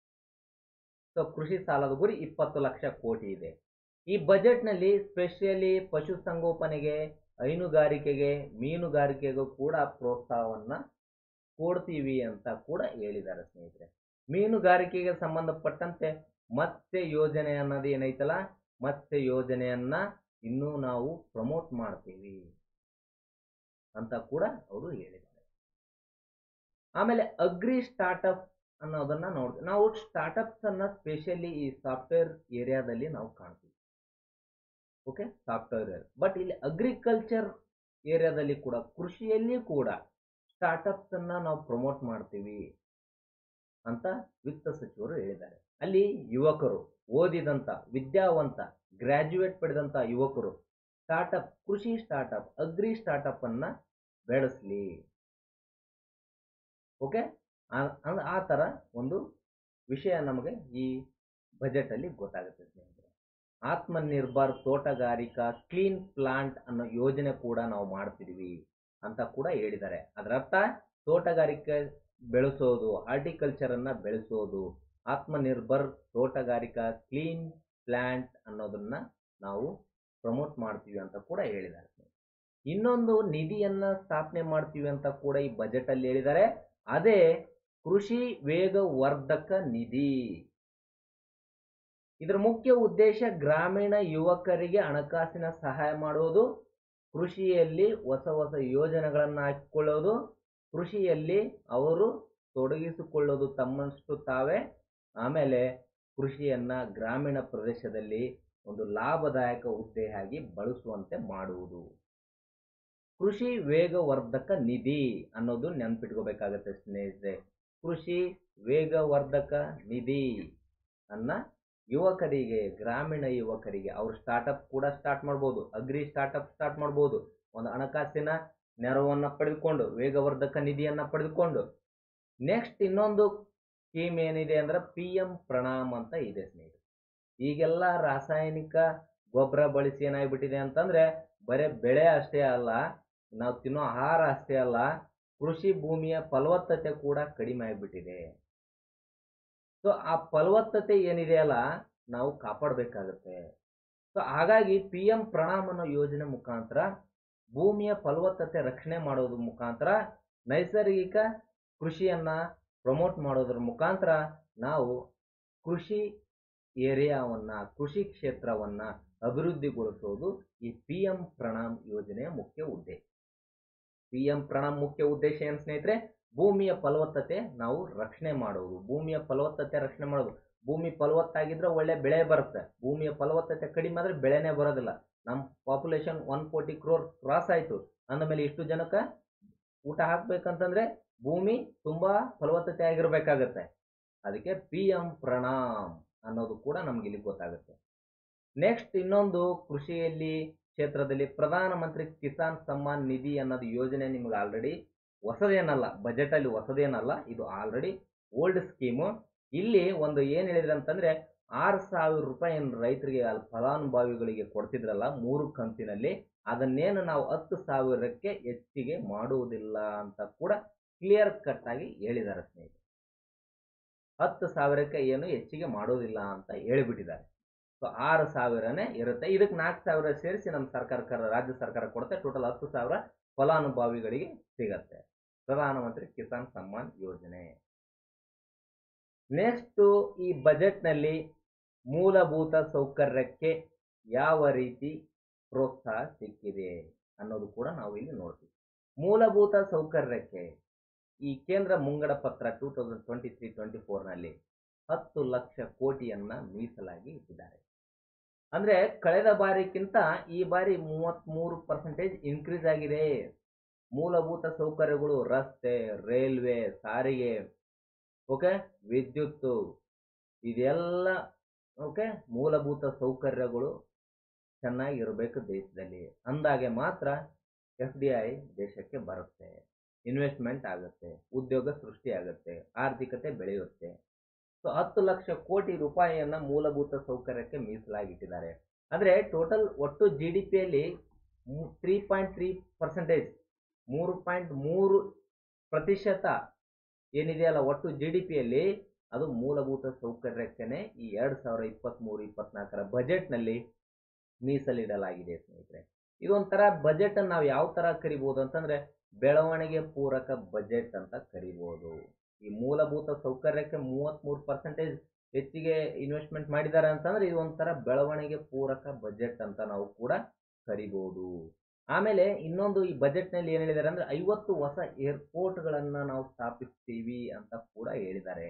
ಸೊ ಕೃಷಿ ಸಾಲದ ಗುರಿ ಇಪ್ಪತ್ತು ಲಕ್ಷ ಕೋಟಿ ಇದೆ ಈ ಬಜೆಟ್ನಲ್ಲಿ ಸ್ಪೆಷಲಿ ಪಶುಸಂಗೋಪನೆಗೆ ಹೈನುಗಾರಿಕೆಗೆ ಮೀನುಗಾರಿಕೆಗೂ ಕೂಡ ಪ್ರೋತ್ಸಾಹವನ್ನ ಕೊಡ್ತೀವಿ ಅಂತ ಕೂಡ ಹೇಳಿದ್ದಾರೆ ಸ್ನೇಹಿತರೆ ಮೀನುಗಾರಿಕೆಗೆ ಸಂಬಂಧಪಟ್ಟಂತೆ ಮತ್ಸ್ಯ ಯೋಜನೆ ಅನ್ನೋದು ಏನೈತಲ್ಲ ಮತ್ಸ್ಯ ಯೋಜನೆಯನ್ನ ಇನ್ನೂ ನಾವು ಪ್ರಮೋಟ್ ಮಾಡ್ತೀವಿ ಅಂತ ಕೂಡ ಅವರು ಹೇಳಿದ್ದಾರೆ ಆಮೇಲೆ ಅಗ್ರಿ ಸ್ಟಾರ್ಟ್ಅಪ್ ಅನ್ನೋದನ್ನ ನೋಡ್ತೀವಿ ನಾವು ಸ್ಟಾರ್ಟ್ಅಪ್ಸ್ ಅನ್ನ ಸ್ಪೆಷಲಿ ಈ ಸಾಫ್ಟ್ವೇರ್ ಏರಿಯಾದಲ್ಲಿ ನಾವು ಕಾಣ್ತೀವಿ ಓಕೆ ಸಾಫ್ಟ್ವೇರ್ ಬಟ್ ಇಲ್ಲಿ ಅಗ್ರಿಕಲ್ಚರ್ ಏರಿಯಾದಲ್ಲಿ ಕೂಡ ಕೃಷಿಯಲ್ಲಿ ಕೂಡ ಸ್ಟಾರ್ಟ್ಅಪ್ಸ್ ಅನ್ನ ನಾವು ಪ್ರಮೋಟ್ ಮಾಡ್ತೀವಿ ಅಂತ ವಿತ್ತ ಸಚಿವರು ಹೇಳಿದ್ದಾರೆ ಅಲ್ಲಿ ಯುವಕರು ಓದಿದಂತ ವಿದ್ಯಾವಂತ ಗ್ರಾಜ್ಯುಯೇಟ್ ಪಡೆದಂತ ಯುವಕರು ಸ್ಟಾರ್ಟಪ್ ಕೃಷಿ ಸ್ಟಾರ್ಟಪ್ ಅಗ್ರಿ ಸ್ಟಾರ್ಟಪ್ ಅನ್ನ ಬೆಳೆಸಲಿ ಓಕೆ ಆ ಥರ ಒಂದು ವಿಷಯ ನಮಗೆ ಈ ಬಜೆಟ್ ಅಲ್ಲಿ ಗೊತ್ತಾಗುತ್ತೆ ಸ್ನೇಹಿತರೆ ಆತ್ಮನಿರ್ಭರ್ ತೋಟಗಾರಿಕಾ ಕ್ಲೀನ್ ಪ್ಲಾಂಟ್ ಅನ್ನೋ ಯೋಜನೆ ಕೂಡ ನಾವು ಮಾಡ್ತಿದ್ವಿ ಅಂತ ಕೂಡ ಹೇಳಿದ್ದಾರೆ ಅದರ ಅರ್ಥ ತೋಟಗಾರಿಕೆ ಬೆಳೆಸೋದು ಹಾರ್ಟಿಕಲ್ಚರ್ ಅನ್ನ ಬೆಳೆಸೋದು ಆತ್ಮನಿರ್ಭರ್ ತೋಟಗಾರಿಕಾ ಕ್ಲೀನ್ ಪ್ಲಾಂಟ್ ಅನ್ನೋದನ್ನ ನಾವು ಪ್ರಮೋಟ್ ಮಾಡ್ತೀವಿ ಅಂತ ಕೂಡ ಹೇಳಿದ್ದಾರೆ ಇನ್ನೊಂದು ನಿಧಿಯನ್ನ ಸ್ಥಾಪನೆ ಮಾಡ್ತೀವಿ ಅಂತ ಕೂಡ ಈ ಬಜೆಟ್ ಅಲ್ಲಿ ಹೇಳಿದ್ದಾರೆ ಅದೇ ಕೃಷಿ ವೇಗವರ್ಧಕ ನಿಧಿ ಇದರ ಮುಖ್ಯ ಉದ್ದೇಶ ಗ್ರಾಮೀಣ ಯುವಕರಿಗೆ ಹಣಕಾಸಿನ ಸಹಾಯ ಮಾಡುವುದು ಕೃಷಿಯಲ್ಲಿ ಹೊಸ ಹೊಸ ಯೋಜನೆಗಳನ್ನು ಹಾಕಿಕೊಳ್ಳೋದು ಕೃಷಿಯಲ್ಲಿ ಅವರು ತೊಡಗಿಸಿಕೊಳ್ಳೋದು ತಮ್ಮಷ್ಟು ತಾವೇ ಆಮೇಲೆ ಕೃಷಿಯನ್ನ ಗ್ರಾಮೀಣ ಪ್ರದೇಶದಲ್ಲಿ ಒಂದು ಲಾಭದಾಯಕ ಹುದ್ದೆಯಾಗಿ ಬಳಸುವಂತೆ ಮಾಡುವುದು ಕೃಷಿ ವೇಗವರ್ಧಕ ನಿಧಿ ಅನ್ನೋದು ನೆನ್ಪಿಟ್ಕೋಬೇಕಾಗತ್ತೆ ಸ್ನೇಹಿತರೆ ಕೃಷಿ ವೇಗವರ್ಧಕ ನಿಧಿ ಅನ್ನ ಯುವಕರಿಗೆ ಗ್ರಾಮೀಣ ಯುವಕರಿಗೆ ಅವ್ರು ಸ್ಟಾರ್ಟಪ್ ಕೂಡ ಸ್ಟಾರ್ಟ್ ಮಾಡ್ಬೋದು ಅಗ್ರಿ ಸ್ಟಾರ್ಟಪ್ ಸ್ಟಾರ್ಟ್ ಮಾಡ್ಬೋದು ಒಂದು ಹಣಕಾಸಿನ ನೆರವನ್ನ ಪಡೆದುಕೊಂಡು ವೇಗವರ್ಧಕ ನಿಧಿಯನ್ನ ಪಡೆದುಕೊಂಡು ನೆಕ್ಸ್ಟ್ ಇನ್ನೊಂದು ಸ್ಕೀಮ್ ಏನಿದೆ ಅಂದ್ರೆ ಪಿ ಎಂ ಪ್ರಣಾಮ್ ಅಂತ ಇದೆ ಸ್ನೇಹಿತರೆ ಈಗೆಲ್ಲ ರಾಸಾಯನಿಕ ಗೊಬ್ಬರ ಬಳಸಿ ಏನಾಗ್ಬಿಟ್ಟಿದೆ ಅಂತಂದ್ರೆ ಬರೇ ಬೆಳೆ ಅಷ್ಟೇ ಅಲ್ಲ ನಾವು ತಿನ್ನೋ ಆಹಾರ ಅಷ್ಟೇ ಅಲ್ಲ ಕೃಷಿ ಭೂಮಿಯ ಫಲವತ್ತತೆ ಕೂಡ ಕಡಿಮೆ ಆಗಿಬಿಟ್ಟಿದೆ ಸೊ ಆ ಫಲವತ್ತತೆ ಏನಿದೆಯಲ್ಲ ನಾವು ಕಾಪಾಡಬೇಕಾಗತ್ತೆ ಸೊ ಹಾಗಾಗಿ ಪಿ ಎಂ ಪ್ರಣಾಮ್ ಅನ್ನೋ ಯೋಜನೆ ಮುಖಾಂತರ ಭೂಮಿಯ ಫಲವತ್ತತೆ ರಕ್ಷಣೆ ಮಾಡೋದ್ರ ಮುಖಾಂತರ ನೈಸರ್ಗಿಕ ಕೃಷಿಯನ್ನ ಪ್ರಮೋಟ್ ಮಾಡೋದ್ರ ಮುಖಾಂತರ ನಾವು ಕೃಷಿ ಏರಿಯಾವನ್ನ ಕೃಷಿ ಕ್ಷೇತ್ರವನ್ನ ಅಭಿವೃದ್ಧಿಗೊಳಿಸೋದು ಈ ಪಿ ಎಂ ಪ್ರಣಾಮ್ ಯೋಜನೆಯ ಮುಖ್ಯ ಉದ್ದೇಶ ಪಿ ಎಂ ಪ್ರಣಾಮ್ ಮುಖ್ಯ ಉದ್ದೇಶ ಏನು ಸ್ನೇಹಿತರೆ ಭೂಮಿಯ ಫಲವತ್ತತೆ ನಾವು ರಕ್ಷಣೆ ಮಾಡೋದು ಭೂಮಿಯ ಫಲವತ್ತತೆ ರಕ್ಷಣೆ ಮಾಡೋದು ಭೂಮಿ ಫಲವತ್ತಾಗಿದ್ರೆ ಒಳ್ಳೆ ಬೆಳೆ ಬರುತ್ತೆ ಭೂಮಿಯ ಫಲವತ್ತತೆ ಕಡಿಮೆ ಆದ್ರೆ ಬೆಳೆನೇ ಬರೋದಿಲ್ಲ ನಮ್ಮ population one forty crore cross ಆಯ್ತು ಅಂದಮೇಲೆ ಇಷ್ಟು ಜನಕ್ಕೆ ಊಟ ಹಾಕ್ಬೇಕಂತಂದ್ರೆ ಭೂಮಿ ತುಂಬಾ ಫಲವತ್ತತೆ ಆಗಿರ್ಬೇಕಾಗತ್ತೆ ಅದಕ್ಕೆ ಪಿ ಎಂ ಪ್ರಣಾಮ್ ಅನ್ನೋದು ಕೂಡ ನಮ್ಗೆ ಇಲ್ಲಿ ಗೊತ್ತಾಗುತ್ತೆ ನೆಕ್ಸ್ಟ್ ಇನ್ನೊಂದು ಕೃಷಿಯಲ್ಲಿ ಕ್ಷೇತ್ರದಲ್ಲಿ ಪ್ರಧಾನಮಂತ್ರಿ ಕಿಸಾನ್ ಸಮ್ಮಾನ್ ನಿಧಿ ಅನ್ನೋದು ಯೋಜನೆ ನಿಮ್ಗೆ ಆಲ್ರೆಡಿ ಹೊಸದೇನಲ್ಲ ಬಜೆಟ್ ಅಲ್ಲಿ ಹೊಸದೇನಲ್ಲ ಇದು ಆಲ್ರೆಡಿ ಓಲ್ಡ್ ಸ್ಕೀಮು ಇಲ್ಲಿ ಒಂದು ಏನ್ ಹೇಳಿದ್ರೆ ಅಂತಂದ್ರೆ ಆರು ಸಾವಿರ ರೂಪಾಯಿ ಏನು ರೈತರಿಗೆ ಅಲ್ಲಿ ಫಲಾನುಭವಿಗಳಿಗೆ ಕೊಡ್ತಿದ್ರಲ್ಲ ಮೂರು ಕಂತಿನಲ್ಲಿ ಅದನ್ನೇನು ನಾವು ಹತ್ತು ಸಾವಿರಕ್ಕೆ ಹೆಚ್ಚಿಗೆ ಮಾಡುವುದಿಲ್ಲ ಅಂತ ಕೂಡ ಕ್ಲಿಯರ್ ಕಟ್ ಆಗಿ ಹೇಳಿದ್ದಾರೆ ಸ್ನೇಹಿತರೆ ಹತ್ತು ಸಾವಿರಕ್ಕೆ ಏನು ಹೆಚ್ಚಿಗೆ ಮಾಡೋದಿಲ್ಲ ಅಂತ ಹೇಳಿಬಿಟ್ಟಿದ್ದಾರೆ ಸೊ ಆರು ಸಾವಿರನೇ ಇರುತ್ತೆ ಇದಕ್ಕೆ ನಾಲ್ಕು ಸಾವಿರ ಸೇರಿಸಿ ನಮ್ಮ ಸರ್ಕಾರ ಕರ- ರಾಜ್ಯ ಸರ್ಕಾರ ಕೊಡುತ್ತೆ ಟೋಟಲ್ ಹತ್ತು ಸಾವಿರ ಫಲಾನುಭವಿಗಳಿಗೆ ಸಿಗತ್ತೆ ಪ್ರಧಾನಮಂತ್ರಿ ಕಿಸಾನ್ ಸಮ್ಮಾನ್ ಯೋಜನೆ ನೆಕ್ಸ್ಟ್ ಈ ಬಜೆಟ್ನಲ್ಲಿ ಮೂಲಭೂತ ಸೌಕರ್ಯಕ್ಕೆ ಯಾವ ರೀತಿ ಪ್ರೋತ್ಸಾಹ ಸಿಕ್ಕಿದೆ ಅನ್ನೋದು ಕೂಡ ನಾವು ಇಲ್ಲಿ ನೋಡ್ತೀವಿ ಮೂಲಭೂತ ಸೌಕರ್ಯಕ್ಕೆ ಈ ಕೇಂದ್ರ ಮುಂಗಡ ಪತ್ರ two thousand twenty three twenty ಫೋರ್ನಲ್ಲಿ ಹತ್ತು ಲಕ್ಷ ಕೋಟಿಯನ್ನ ಮೀಸಲಾಗಿ ಇಟ್ಟಿದ್ದಾರೆ ಅಂದ್ರೆ ಕಳೆದ ಬಾರಿಗಿಂತ ಈ ಬಾರಿ ಮೂವತ್ತ್ಮೂರು ಪರ್ಸೆಂಟೇಜ್ ಇನ್ಕ್ರೀಸ್ ಆಗಿದೆ ಮೂಲಭೂತ ಸೌಕರ್ಯಗಳು ರಸ್ತೆ ರೈಲ್ವೆ ಸಾರಿಗೆ ಓಕೆ ವಿದ್ಯುತ್ತು ಇದೆಲ್ಲ ಓಕೆ ಮೂಲಭೂತ ಸೌಕರ್ಯಗಳು ಚೆನ್ನಾಗಿರಬೇಕು ದೇಶದಲ್ಲಿ ಅಂದಾಗೆ ಮಾತ್ರ ಎಫ್ ಡಿ ಐ ದೇಶಕ್ಕೆ ಬರುತ್ತೆ ಇನ್ವೆಸ್ಟ್ಮೆಂಟ್ ಆಗುತ್ತೆ ಉದ್ಯೋಗ ಸೃಷ್ಟಿ ಆಗುತ್ತೆ ಆರ್ಥಿಕತೆ ಬೆಳೆಯುತ್ತೆ ಸೊ ಹತ್ತು ಲಕ್ಷ ಕೋಟಿ ರೂಪಾಯಿಯನ್ನ ಮೂಲಭೂತ ಸೌಕರ್ಯಕ್ಕೆ ಮೀಸಲಾಗಿಟ್ಟಿದ್ದಾರೆ ಅಂದ್ರೆ ಟೋಟಲ್ ಒಟ್ಟು ಜಿ ಡಿ ಪಿಯಲ್ಲಿ ತ್ರೀ ಪಾಯಿಂಟ್ ತ್ರೀ ಪರ್ಸೆಂಟೇಜ್ ಮೂರು ಪಾಯಿಂಟ್ ಮೂರು ಪ್ರತಿಶತ ಏನಿದೆಯಲ್ಲ ಒಟ್ಟು ಜಿ ಡಿ ಪಿಯಲ್ಲಿ ಅದು ಮೂಲಭೂತ ಸೌಕರ್ಯಕ್ಕೇನೆ ಈ ಎರಡು ಸಾವಿರ ಇಪ್ಪತ್ತ್ಮೂರು ಇಪ್ಪತ್ನಾಲ್ಕರ ಬಜೆಟ್ನಲ್ಲಿ ಮೀಸಲಿಡಲಾಗಿದೆ ಸ್ನೇಹಿತರೆ ಇದೊಂಥರ ಬಜೆಟ್ ಅನ್ನು ನಾವು ಯಾವ ಥರ ಕರಿಬೋದು ಅಂತಂದ್ರೆ ಬೆಳವಣಿಗೆ ಪೂರಕ ಬಜೆಟ್ ಅಂತ ಕರಿಬೋದು ಈ ಮೂಲಭೂತ ಸೌಕರ್ಯಕ್ಕೆ ಮೂವತ್ತ್ಮೂರು ಪರ್ಸೆಂಟೇಜ್ ಹೆಚ್ಚಿಗೆ ಇನ್ವೆಸ್ಟ್ಮೆಂಟ್ ಮಾಡಿದ್ದಾರೆ ಅಂತಂದ್ರೆ ಇದು ಒಂಥರ ಬೆಳವಣಿಗೆ ಪೂರಕ ಬಜೆಟ್ ಅಂತ ನಾವು ಕೂಡ ಕರಿಬೋದು ಆಮೇಲೆ ಇನ್ನೊಂದು ಈ ಬಜೆಟ್ನಲ್ಲಿ ಏನು ಹೇಳಿದ್ದಾರೆ ಅಂದ್ರೆ ಐವತ್ತು ಹೊಸ ಏರ್ಪೋರ್ಟ್ಗಳನ್ನ ನಾವು ಸ್ಥಾಪಿಸ್ತೀವಿ ಅಂತ ಕೂಡ ಹೇಳಿದ್ದಾರೆ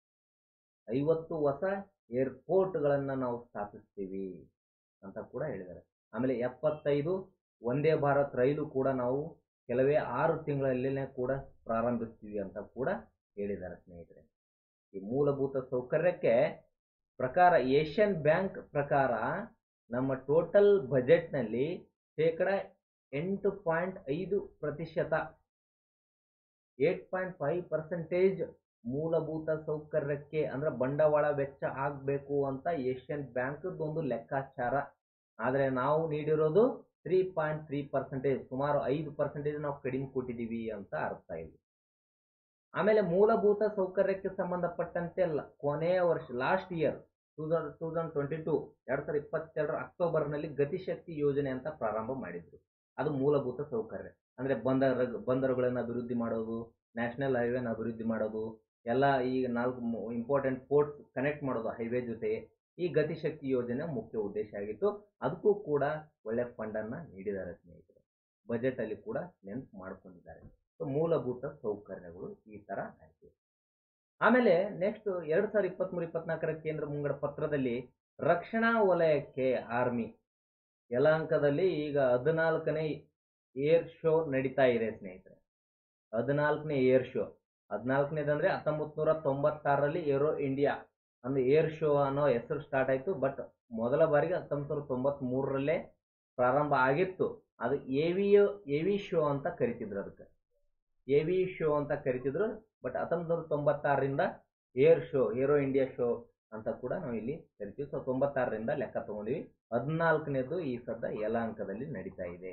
ಐವತ್ತು ಹೊಸ ಏರ್ಪೋರ್ಟ್ಗಳನ್ನ ನಾವು ಸ್ಥಾಪಿಸ್ತೀವಿ ಅಂತ ಕೂಡ ಹೇಳಿದ್ದಾರೆ ಆಮೇಲೆ ಎಪ್ಪತ್ತೈದು ಒಂದೇ ಭಾರತ್ ರೈಲು ಕೂಡ ನಾವು ಕೆಲವೇ ಆರು ತಿಂಗಳಲ್ಲೇ ಕೂಡ ಪ್ರಾರಂಭಿಸ್ತೀವಿ ಅಂತ ಕೂಡ ಹೇಳಿದ್ದಾರೆ ಸ್ನೇಹಿತರೆ ಈ ಮೂಲಭೂತ ಸೌಕರ್ಯಕ್ಕೆ ಪ್ರಕಾರ ಏಷ್ಯನ್ ಬ್ಯಾಂಕ್ ಪ್ರಕಾರ ನಮ್ಮ ಟೋಟಲ್ ಬಜೆಟ್ನಲ್ಲಿ ಶೇಕಡ ಎಂಟು ಪಾಯಿಂಟ್ ಐದು ಪ್ರತಿಶತ ಏಟ್ ಪಾಯಿಂಟ್ ಫೈವ್ ಪರ್ಸೆಂಟೇಜ್ ಮೂಲಭೂತ ಸೌಕರ್ಯಕ್ಕೆ ಅಂದ್ರೆ ಬಂಡವಾಳ ವೆಚ್ಚ ಆಗಬೇಕು ಅಂತ ಏಷ್ಯನ್ ಬ್ಯಾಂಕ್ ಒಂದು ಲೆಕ್ಕಾಚಾರ ಆದರೆ ನಾವು ನೀಡಿರೋದು ತ್ರೀ ಪಾಯಿಂಟ್ ತ್ರೀ ಪರ್ಸೆಂಟೇಜ್ ಸುಮಾರು ಐದು ಪರ್ಸೆಂಟೇಜ್ ನಾವು ಕಡಿಮೆ ಕೊಟ್ಟಿದ್ದೀವಿ ಅಂತ ಅರ್ಥ ಇಲ್ಲಿ ಆಮೇಲೆ ಮೂಲಭೂತ ಸೌಕರ್ಯಕ್ಕೆ ಸಂಬಂಧಪಟ್ಟಂತೆ ಅಲ್ಲ ಕೊನೆಯ ವರ್ಷ last year two thousand two thousand twenty two ಎರಡು ಸಾವಿರದ ಇಪ್ಪತ್ತೆರಡರ ಅಕ್ಟೋಬರ್ನಲ್ಲಿ ಗತಿಶಕ್ತಿ ಯೋಜನೆ ಅಂತ ಪ್ರಾರಂಭ ಮಾಡಿದ್ರು ಅದು ಮೂಲಭೂತ ಸೌಕರ್ಯ ಅಂದರೆ ಬಂದರ ಬಂದರುಗಳನ್ನು ಅಭಿವೃದ್ಧಿ ಮಾಡೋದು ನ್ಯಾಷನಲ್ ಹೈವೇನ ಅಭಿವೃದ್ಧಿ ಮಾಡೋದು ಎಲ್ಲ ಈಗ ನಾಲ್ಕು ಇಂಪಾರ್ಟೆಂಟ್ ಪೋರ್ಟ್ಸ್ ಕನೆಕ್ಟ್ ಮಾಡೋದು ಹೈವೇ ಜೊತೆ ಈ ಗತಿಶಕ್ತಿ ಯೋಜನೆ ಮುಖ್ಯ ಉದ್ದೇಶ ಆಗಿತ್ತು ಅದಕ್ಕೂ ಕೂಡ ಒಳ್ಳೆ ಫಂಡನ್ನು ನೀಡಿದ್ದಾರೆ ಸ್ನೇಹಿತರೆ ಬಜೆಟಲ್ಲಿ ಕೂಡ ನೆನ್ಪು ಮಾಡ್ಕೊಂಡಿದ್ದಾರೆ ಸೊ ಮೂಲಭೂತ ಸೌಕರ್ಯಗಳು ಈ ಥರ ಆಯಿತು ಆಮೇಲೆ ನೆಕ್ಸ್ಟ್ ಎರಡು ಸಾವಿರದ ಇಪ್ಪತ್ತ್ಮೂರು ಇಪ್ಪತ್ನಾಲ್ಕರ ಕೇಂದ್ರ ಮುಂಗಡ ಪತ್ರದಲ್ಲಿ ರಕ್ಷಣಾ ವಲಯಕ್ಕೆ ಆರ್ಮಿ ಯಲಾಂಕದಲ್ಲಿ ಈಗ ಹದಿನಾಲ್ಕನೇ ಏರ್ ಶೋ ನಡೀತಾ ಇದೆ ಸ್ನೇಹಿತರೆ ಹದಿನಾಲ್ಕನೇ ಏರ್ ಶೋ ಹದಿನಾಲ್ಕನೇದಂದ್ರೆ ಹತ್ತೊಂಬತ್ತು ನೂರ ತೊಂಬತ್ತಾರರಲ್ಲಿ ಏರೋ ಇಂಡಿಯಾ ಅಂದ್ರೆ ಏರ್ ಶೋ ಅನ್ನೋ ಹೆಸರು ಸ್ಟಾರ್ಟ್ ಆಯಿತು ಬಟ್ ಮೊದಲ ಬಾರಿಗೆ ಹತ್ತೊಂಬತ್ತು ನೂರ ತೊಂಬತ್ತ್ಮೂರರಲ್ಲೇ ಪ್ರಾರಂಭ ಆಗಿತ್ತು ಅದು ಎವಿಯೋ ಎವಿ ಶೋ ಅಂತ ಕರಿತಿದ್ರು ಅದಕ್ಕೆ ಎವಿ ಶೋ ಅಂತ ಕರಿತಿದ್ರು ಬಟ್ ಹತ್ತೊಂಬತ್ತು ನೂರ ತೊಂಬತ್ತಾರರಿಂದ air show aero India show ಅಂತ ಕೂಡ ನಾವು ಇಲ್ಲಿ ಕರಿತೀವಿ ಸೊ ತೊಂಬತ್ತಾರರಿಂದ ಲೆಕ್ಕ ತಗೊಂಡಿವಿ ಹದಿನಾಲ್ಕನೇದು ಈ ಸದ್ದ ಯಲಾಂಕದಲ್ಲಿ ನಡೀತಾ ಇದೆ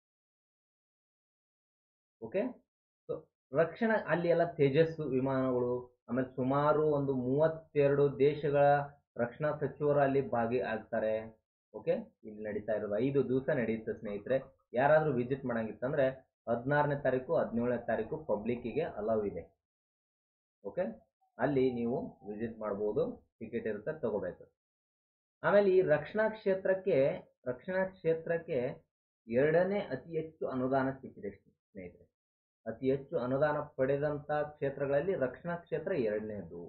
ಓಕೆ ಸೊ ರಕ್ಷಣಾ ಅಲ್ಲಿ ಎಲ್ಲ ತೇಜಸ್ ವಿಮಾನಗಳು ಆಮೇಲೆ ಸುಮಾರು ಒಂದು ಮೂವತ್ತೆರಡು ದೇಶಗಳ ರಕ್ಷಣಾ ಸಚಿವರು ಅಲ್ಲಿ ಭಾಗಿ ಆಗ್ತಾರೆ ಓಕೆ ಇಲ್ಲಿ ನಡೀತಾ ಇರೋದು ಐದು ದಿವಸ ನಡೆಯುತ್ತೆ ಸ್ನೇಹಿತರೆ ಯಾರಾದರೂ ವಿಸಿಟ್ ಮಾಡಂಗಿತ್ತಂದ್ರೆ ಹದಿನಾರನೇ ತಾರೀಕು ಹದಿನೇಳನೇ ತಾರೀಕು ಪಬ್ಲಿಕ್ಕಿಗೆ ಅಲವ್ ಇದೆ ಓಕೆ ಅಲ್ಲಿ ನೀವು ವಿಸಿಟ್ ಮಾಡ್ಬೋದು ಟಿಕೆಟ್ ಇರುತ್ತೆ ತಗೋಬೇಕು ಆಮೇಲೆ ಈ ರಕ್ಷಣಾ ಕ್ಷೇತ್ರಕ್ಕೆ ರಕ್ಷಣಾ ಕ್ಷೇತ್ರಕ್ಕೆ ಎರಡನೇ ಅತಿ ಹೆಚ್ಚು ಅನುದಾನ ಸಿಕ್ಕಿದೆ ಸ್ನೇಹಿತರೆ ಅತಿ ಹೆಚ್ಚು ಅನುದಾನ ಪಡೆದಂಥ ಕ್ಷೇತ್ರಗಳಲ್ಲಿ ರಕ್ಷಣಾ ಕ್ಷೇತ್ರ ಎರಡನೇದು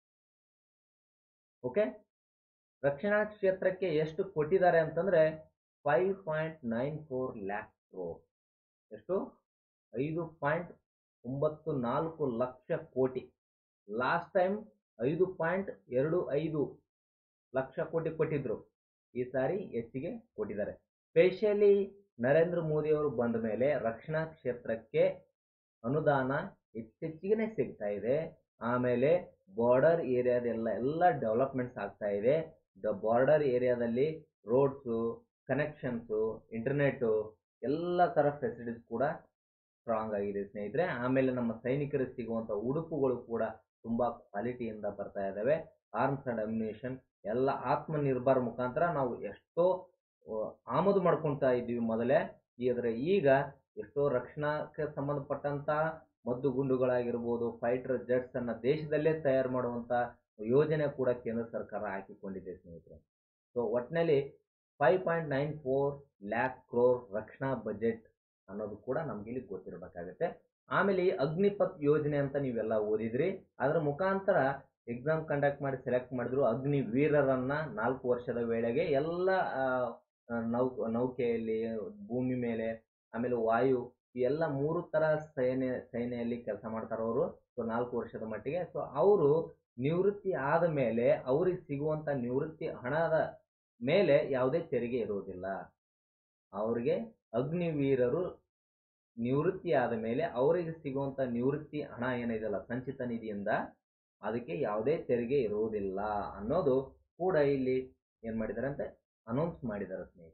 ಓಕೆ ರಕ್ಷಣಾ ಕ್ಷೇತ್ರಕ್ಕೆ ಎಷ್ಟು ಕೊಟ್ಟಿದ್ದಾರೆ ಅಂತಂದ್ರೆ five point nine four lakh crore ಎಷ್ಟು ಐದು ಪಾಯಿಂಟ್ ಒಂಬತ್ತು ನಾಲ್ಕು ಲಕ್ಷ ಕೋಟಿ ಲಾಸ್ಟ್ ಟೈಮ್ ಐದು ಪಾಯಿಂಟ್ ಎರಡು ಐದು ಲಕ್ಷ ಕೋಟಿ ಕೊಟ್ಟಿದ್ರು ಈ ಸಾರಿ ಹೆಚ್ಚಿಗೆ ಕೊಟ್ಟಿದ್ದಾರೆ ಸ್ಪೆಷಲಿ ನರೇಂದ್ರ ಮೋದಿ ಅವರು ಬಂದ ಮೇಲೆ ರಕ್ಷಣಾ ಕ್ಷೇತ್ರಕ್ಕೆ ಅನುದಾನ ಹೆಚ್ಚೆಚ್ಚಿಗೆ ಸಿಗ್ತಾ ಇದೆ ಆಮೇಲೆ ಬಾರ್ಡರ್ ಏರಿಯಾದೆಲ್ಲ ಎಲ್ಲ ಡೆವಲಪ್ಮೆಂಟ್ಸ್ ಆಗ್ತಾ ಇದೆ ದ ಬಾರ್ಡರ್ ಏರಿಯಾದಲ್ಲಿ ರೋಡ್ಸು ಕನೆಕ್ಷನ್ಸು ಇಂಟರ್ನೆಟ್ಟು ಎಲ್ಲ ಥರ ಫೆಸಿಲಿಟೀಸ್ ಕೂಡ ಸ್ಟ್ರಾಂಗ್ ಆಗಿದೆ ಸ್ನೇಹಿತರೆ ಆಮೇಲೆ ನಮ್ಮ ಸೈನಿಕರಿಗೆ ಸಿಗುವಂಥ ಉಡುಪುಗಳು ಕೂಡ ತುಂಬ ಕ್ವಾಲಿಟಿಯಿಂದ ಬರ್ತಾ ಇದ್ದಾವೆ ಆರ್ಮ್ಸ್ ಆ್ಯಂಡ್ ಅಮ್ಯುನೇಷನ್ ಎಲ್ಲ ಆತ್ಮನಿರ್ಭರ್ ಮುಖಾಂತರ ನಾವು ಎಷ್ಟೋ ಆಮದು ಮಾಡ್ಕೊಳ್ತಾ ಇದ್ದೀವಿ ಮೊದಲೇ ಆದರೆ ಈಗ ಎಷ್ಟೋ ರಕ್ಷಣಾಕ್ಕೆ ಸಂಬಂಧಪಟ್ಟಂಥ ಮದ್ದು ಗುಂಡುಗಳಾಗಿರ್ಬೋದು ಫೈಟರ್ ಜೆಟ್ಸ್ ಅನ್ನ ದೇಶದಲ್ಲೇ ತಯಾರು ಮಾಡುವಂಥ ಯೋಜನೆ ಕೂಡ ಕೇಂದ್ರ ಸರ್ಕಾರ ಹಾಕಿಕೊಂಡಿದೆ ಸ್ನೇಹಿತರೆ ಸೊ ಒಟ್ಟಿನಲ್ಲಿ five point nine four lakh crore ರಕ್ಷಣಾ ಬಜೆಟ್ ಅನ್ನೋದು ಕೂಡ ನಮ್ಗೆ ಇಲ್ಲಿ ಗೊತ್ತಿರಬೇಕಾಗುತ್ತೆ ಆಮೇಲೆ ಈ ಅಗ್ನಿಪಥ್ ಯೋಜನೆ ಅಂತ ನೀವೆಲ್ಲ ಓದಿದ್ರಿ ಅದರ ಮುಖಾಂತರ ಎಕ್ಸಾಮ್ ಕಂಡಕ್ಟ್ ಮಾಡಿ ಸೆಲೆಕ್ಟ್ ಮಾಡಿದ್ರು ಅಗ್ನಿ ವೀರರನ್ನ ನಾಲ್ಕು ವರ್ಷದ ವೇಳೆಗೆ ಎಲ್ಲ ನೌ ನೌಕೆಯಲ್ಲಿ ಭೂಮಿ ಮೇಲೆ ಆಮೇಲೆ ವಾಯು ಈ ಎಲ್ಲ ಮೂರು ಥರ ಸೈನ್ಯ ಸೈನ್ಯಲ್ಲಿ ಕೆಲಸ ಮಾಡ್ತಾರೆ ಅವರು ಸೊ ನಾಲ್ಕು ವರ್ಷದ ಮಟ್ಟಿಗೆ ಸೊ ಅವರು ನಿವೃತ್ತಿ ಆದ ಮೇಲೆ ಅವ್ರಿಗೆ ಸಿಗುವಂಥ ನಿವೃತ್ತಿ ಹಣದ ಮೇಲೆ ಯಾವುದೇ ತೆರಿಗೆ ಇರುವುದಿಲ್ಲ ಅವ್ರಿಗೆ ಅಗ್ನಿವೀರರು ನಿವೃತ್ತಿ ಆದ ಮೇಲೆ ಅವರಿಗೆ ಸಿಗುವಂಥ ನಿವೃತ್ತಿ ಹಣ ಏನಿದೆಯಲ್ಲ ಸಂಚಿತ ನಿಧಿಯಿಂದ ಅದಕ್ಕೆ ಯಾವುದೇ ತೆರಿಗೆ ಇರುವುದಿಲ್ಲ ಅನ್ನೋದು ಕೂಡ ಇಲ್ಲಿ ಏನು ಮಾಡಿದ್ದಾರೆ ಅಂತ ಅನೌನ್ಸ್ ಮಾಡಿದ್ದಾರೆ ಸ್ನೇಹಿತರೆ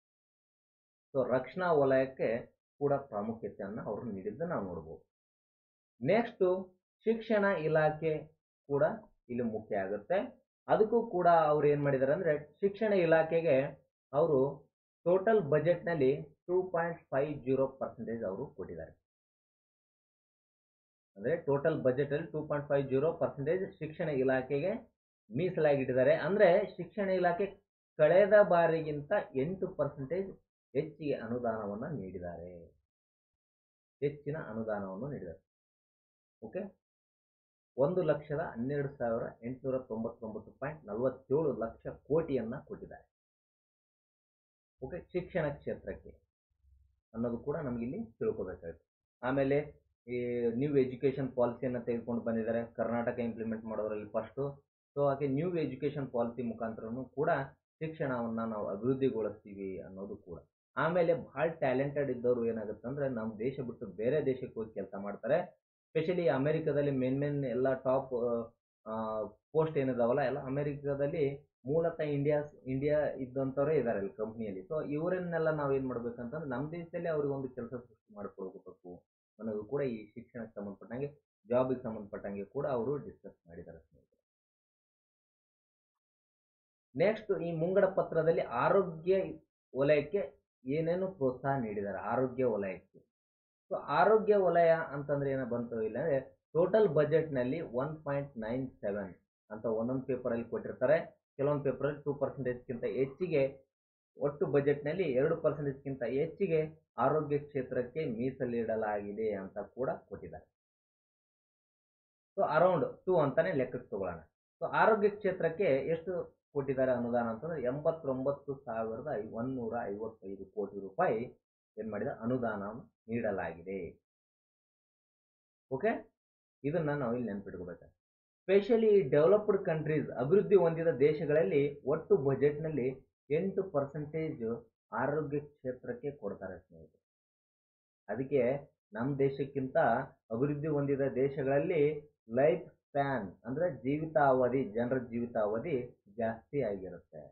ಸೊ ರಕ್ಷಣಾ ವಲಯಕ್ಕೆ ಕೂಡ ಪ್ರಾಮುಖ್ಯತೆಯನ್ನು ಅವರು ನೀಡಿದ್ದು ನಾವು ನೋಡ್ಬೋದು ನೆಕ್ಸ್ಟು ಶಿಕ್ಷಣ ಇಲಾಖೆ ಕೂಡ ಇಲ್ಲಿ ಮುಖ್ಯ ಆಗುತ್ತೆ ಅದಕ್ಕೂ ಕೂಡ ಅವ್ರು ಏನು ಮಾಡಿದ್ದಾರೆ ಅಂದರೆ ಶಿಕ್ಷಣ ಇಲಾಖೆಗೆ ಅವರು ಟೋಟಲ್ ಬಜೆಟ್ನಲ್ಲಿ two point five zero percentage ಅವರು ಕೊಟ್ಟಿದ್ದಾರೆ ಅಂದರೆ ಟೋಟಲ್ ಬಜೆಟಲ್ಲಿ two point five zero percentage ಶಿಕ್ಷಣ ಇಲಾಖೆಗೆ ಮೀಸಲಾಗಿಟ್ಟಿದ್ದಾರೆ ಅಂದರೆ ಶಿಕ್ಷಣ ಇಲಾಖೆ ಕಳೆದ ಬಾರಿಗಿಂತ ಎಂಟು ಪರ್ಸೆಂಟೇಜ್ ಹೆಚ್ಚಿಗೆ ಅನುದಾನವನ್ನು ನೀಡಿದ್ದಾರೆ ಹೆಚ್ಚಿನ ಅನುದಾನವನ್ನು ನೀಡಿದ್ದಾರೆ ಓಕೆ ಒಂದು ಲಕ್ಷದ ಹನ್ನೆರಡು ಸಾವಿರ ಎಂಟುನೂರ ತೊಂಬತ್ತೊಂಬತ್ತು ಪಾಯಿಂಟ್ ನಲವತ್ತೇಳು ಲಕ್ಷ ಕೋಟಿಯನ್ನು ಕೊಟ್ಟಿದ್ದಾರೆ ಓಕೆ ಶಿಕ್ಷಣ ಕ್ಷೇತ್ರಕ್ಕೆ ಅನ್ನೋದು ಕೂಡ ನಮಗಿಲ್ಲಿ ತಿಳ್ಕೊಬೇಕಾಗುತ್ತೆ ಆಮೇಲೆ ಈ ನ್ಯೂ ಎಜುಕೇಷನ್ ಪಾಲಿಸಿಯನ್ನು ತೆಗೆದುಕೊಂಡು ಬಂದಿದ್ದಾರೆ ಕರ್ನಾಟಕ ಇಂಪ್ಲಿಮೆಂಟ್ ಮಾಡೋದ್ರಲ್ಲಿ ಫಸ್ಟು ಸೊ ಹಾಗೆ ನ್ಯೂ ಎಜುಕೇಷನ್ ಪಾಲಿಸಿ ಮುಖಾಂತರನೂ ಕೂಡ ಶಿಕ್ಷಣವನ್ನು ನಾವು ಅಭಿವೃದ್ಧಿಗೊಳಿಸ್ತೀವಿ ಅನ್ನೋದು ಕೂಡ ಆಮೇಲೆ ಭಾಳ ಟ್ಯಾಲೆಂಟೆಡ್ ಇದ್ದವರು ಏನಾಗುತ್ತೆ ಅಂದ್ರೆ ನಮ್ಮ ದೇಶ ಬಿಟ್ಟು ಬೇರೆ ದೇಶಕ್ಕೆ ಹೋಗಿ ಕೆಲಸ ಮಾಡ್ತಾರೆ ಸ್ಪೆಷಲಿ ಅಮೆರಿಕದಲ್ಲಿ ಮೇನ್ ಮೇನ್ ಎಲ್ಲ ಟಾಪ್ ಪೋಸ್ಟ್ ಏನಿದಾವಲ್ಲ ಎಲ್ಲ ಅಮೆರಿಕದಲ್ಲಿ ಮೂಲತಃ ಇಂಡಿಯಾ ಇಂಡಿಯಾ ಇದ್ದಂಥವ್ರೇ ಇದ್ದಾರೆ ಅಲ್ಲಿ ಕಂಪ್ನಿಯಲ್ಲಿ ಸೊ ಇವರನ್ನೆಲ್ಲ ನಾವು ಏನು ಮಾಡ್ಬೇಕಂತಂದ್ರೆ ನಮ್ಮ ದೇಶದಲ್ಲಿ ಅವ್ರಿಗೆ ಒಂದು ಕೆಲಸ ಸೃಷ್ಟಿ ಮಾಡಿಕೊಡ್ಬೇಕು ಅನ್ನೋದು ಕೂಡ ಈ ಶಿಕ್ಷಣಕ್ಕೆ ಸಂಬಂಧಪಟ್ಟಂಗೆ ಜಾಬಿಗೆ ಸಂಬಂಧಪಟ್ಟಂಗೆ ಕೂಡ ಅವರು ಡಿಸ್ಕಸ್ ಮಾಡಿದ್ದಾರೆ ಸ್ನೇಹಿತರೆ ನೆಕ್ಸ್ಟ್ ಈ ಮುಂಗಡ ಪತ್ರದಲ್ಲಿ ಆರೋಗ್ಯ ವಲಯಕ್ಕೆ ಏನೇನು ಪ್ರೋತ್ಸಾಹ ನೀಡಿದ್ದಾರೆ ಆರೋಗ್ಯ ವಲಯಕ್ಕೆ ಸೊ ಆರೋಗ್ಯ ವಲಯ ಅಂತಂದ್ರೆ ಏನೋ ಬಂತು ಇಲ್ಲ ಅಂದ್ರೆ ಟೋಟಲ್ ಬಜೆಟ್ನಲ್ಲಿ ಒನ್ ಪಾಯಿಂಟ್ ನೈನ್ ಸೆವೆನ್ ಅಂತ ಒಂದೊಂದು ಪೇಪರಲ್ಲಿ ಕೊಟ್ಟಿರ್ತಾರೆ ಕೆಲವೊಂದು ಪೇಪರಲ್ಲಿ ಟೂ ಪರ್ಸೆಂಟೇಜ್ಗಿಂತ ಹೆಚ್ಚಿಗೆ ಒಟ್ಟು ಬಜೆಟ್ನಲ್ಲಿ ಎರಡು ಪರ್ಸೆಂಟೇಜ್ಗಿಂತ ಹೆಚ್ಚಿಗೆ ಆರೋಗ್ಯ ಕ್ಷೇತ್ರಕ್ಕೆ ಮೀಸಲಿಡಲಾಗಿದೆ ಅಂತ ಕೂಡ ಕೊಟ್ಟಿದ್ದಾರೆ ಸೊ ಅರೌಂಡ್ ಟೂ ಅಂತಾನೆ ಲೆಕ್ಕಕ್ಕೆ ತಗೊಳ್ಳೋಣ ಸೊ ಆರೋಗ್ಯ ಕ್ಷೇತ್ರಕ್ಕೆ ಎಷ್ಟು ಕೊಟ್ಟಿದ್ದಾರೆ ಅನುದಾನ ಅಂತಂದ್ರೆ ಎಂಬತ್ತೊಂಬತ್ತು ಸಾವಿರದ ಐ ಒಂದೂರ ಐವತ್ತೈದು ಕೋಟಿ ರೂಪಾಯಿ ಏನು ಮಾಡಿದ ಅನುದಾನ ನೀಡಲಾಗಿದೆ ಓಕೆ ಇದನ್ನ ನಾವು ಇಲ್ಲಿ ನೆನ್ಪಿಟ್ಕೋಬೇಕು ಸ್ಪೆಷಲಿ ಡೆವಲಪ್ಡ್ ಕಂಟ್ರೀಸ್ ಅಭಿವೃದ್ಧಿ ಹೊಂದಿದ ದೇಶಗಳಲ್ಲಿ ಒಟ್ಟು ಬಜೆಟ್ನಲ್ಲಿ ಎಂಟು ಪರ್ಸೆಂಟೇಜ್ ಆರೋಗ್ಯ ಕ್ಷೇತ್ರಕ್ಕೆ ಕೊಡ್ತಾರೆ ಸ್ನೇಹಿತರೆ ಅದಕ್ಕೆ ನಮ್ಮ ದೇಶಕ್ಕಿಂತ ಅಭಿವೃದ್ಧಿ ಹೊಂದಿದ ದೇಶಗಳಲ್ಲಿ ಲೈಫ್ ಸ್ಪ್ಯಾನ್ ಅಂದ್ರೆ ಜೀವಿತಾವಧಿ ಜನರ ಜೀವಿತಾವಧಿ ಜಾಸ್ತಿ ಆಗಿರುತ್ತೆ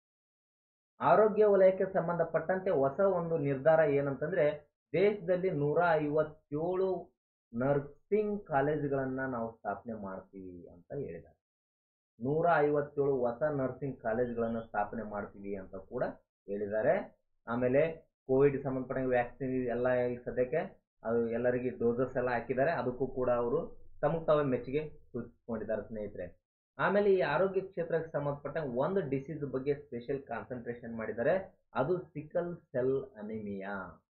ಆರೋಗ್ಯ ವಲಯಕ್ಕೆ ಸಂಬಂಧಪಟ್ಟಂತೆ ಹೊಸ ಒಂದು ನಿರ್ಧಾರ ಏನಂತಂದ್ರೆ ದೇಶದಲ್ಲಿ ನೂರ ಐವತ್ತೇಳು ನರ್ಸಿಂಗ್ ಕಾಲೇಜುಗಳನ್ನ ನಾವು ಸ್ಥಾಪನೆ ಮಾಡ್ತೀವಿ ಅಂತ ಹೇಳಿದ್ದಾರೆ ನೂರ ಐವತ್ತೇಳು ಹೊಸ ನರ್ಸಿಂಗ್ ಕಾಲೇಜುಗಳನ್ನು ಸ್ಥಾಪನೆ ಮಾಡ್ತೀವಿ ಅಂತ ಕೂಡ ಹೇಳಿದ್ದಾರೆ ಆಮೇಲೆ ಕೋವಿಡ್ ಸಂಬಂಧಪಟ್ಟ ವ್ಯಾಕ್ಸಿನ್ ಎಲ್ಲ ಈಗ ಸದ್ಯಕ್ಕೆ ಅದು ಎಲ್ಲರಿಗೆ ಡೋಸಸ್ ಎಲ್ಲ ಹಾಕಿದ್ದಾರೆ ಅದಕ್ಕೂ ಕೂಡ ಅವರು ತಮಗೆ ತಾವೇ ಮೆಚ್ಚುಗೆ ಸೂಚಿಸ್ಕೊಂಡಿದ್ದಾರೆ ಸ್ನೇಹಿತರೆ ಆಮೇಲೆ ಈ ಆರೋಗ್ಯ ಕ್ಷೇತ್ರಕ್ಕೆ ಸಂಬಂಧಪಟ್ಟ ಒಂದು ಡಿಸೀಸ್ ಬಗ್ಗೆ ಸ್ಪೆಷಲ್ ಕಾನ್ಸಂಟ್ರೇಷನ್ ಮಾಡಿದ್ದಾರೆ ಅದು ಸಿಕಲ್ ಸೆಲ್ ಅನಿಮಿಯಾ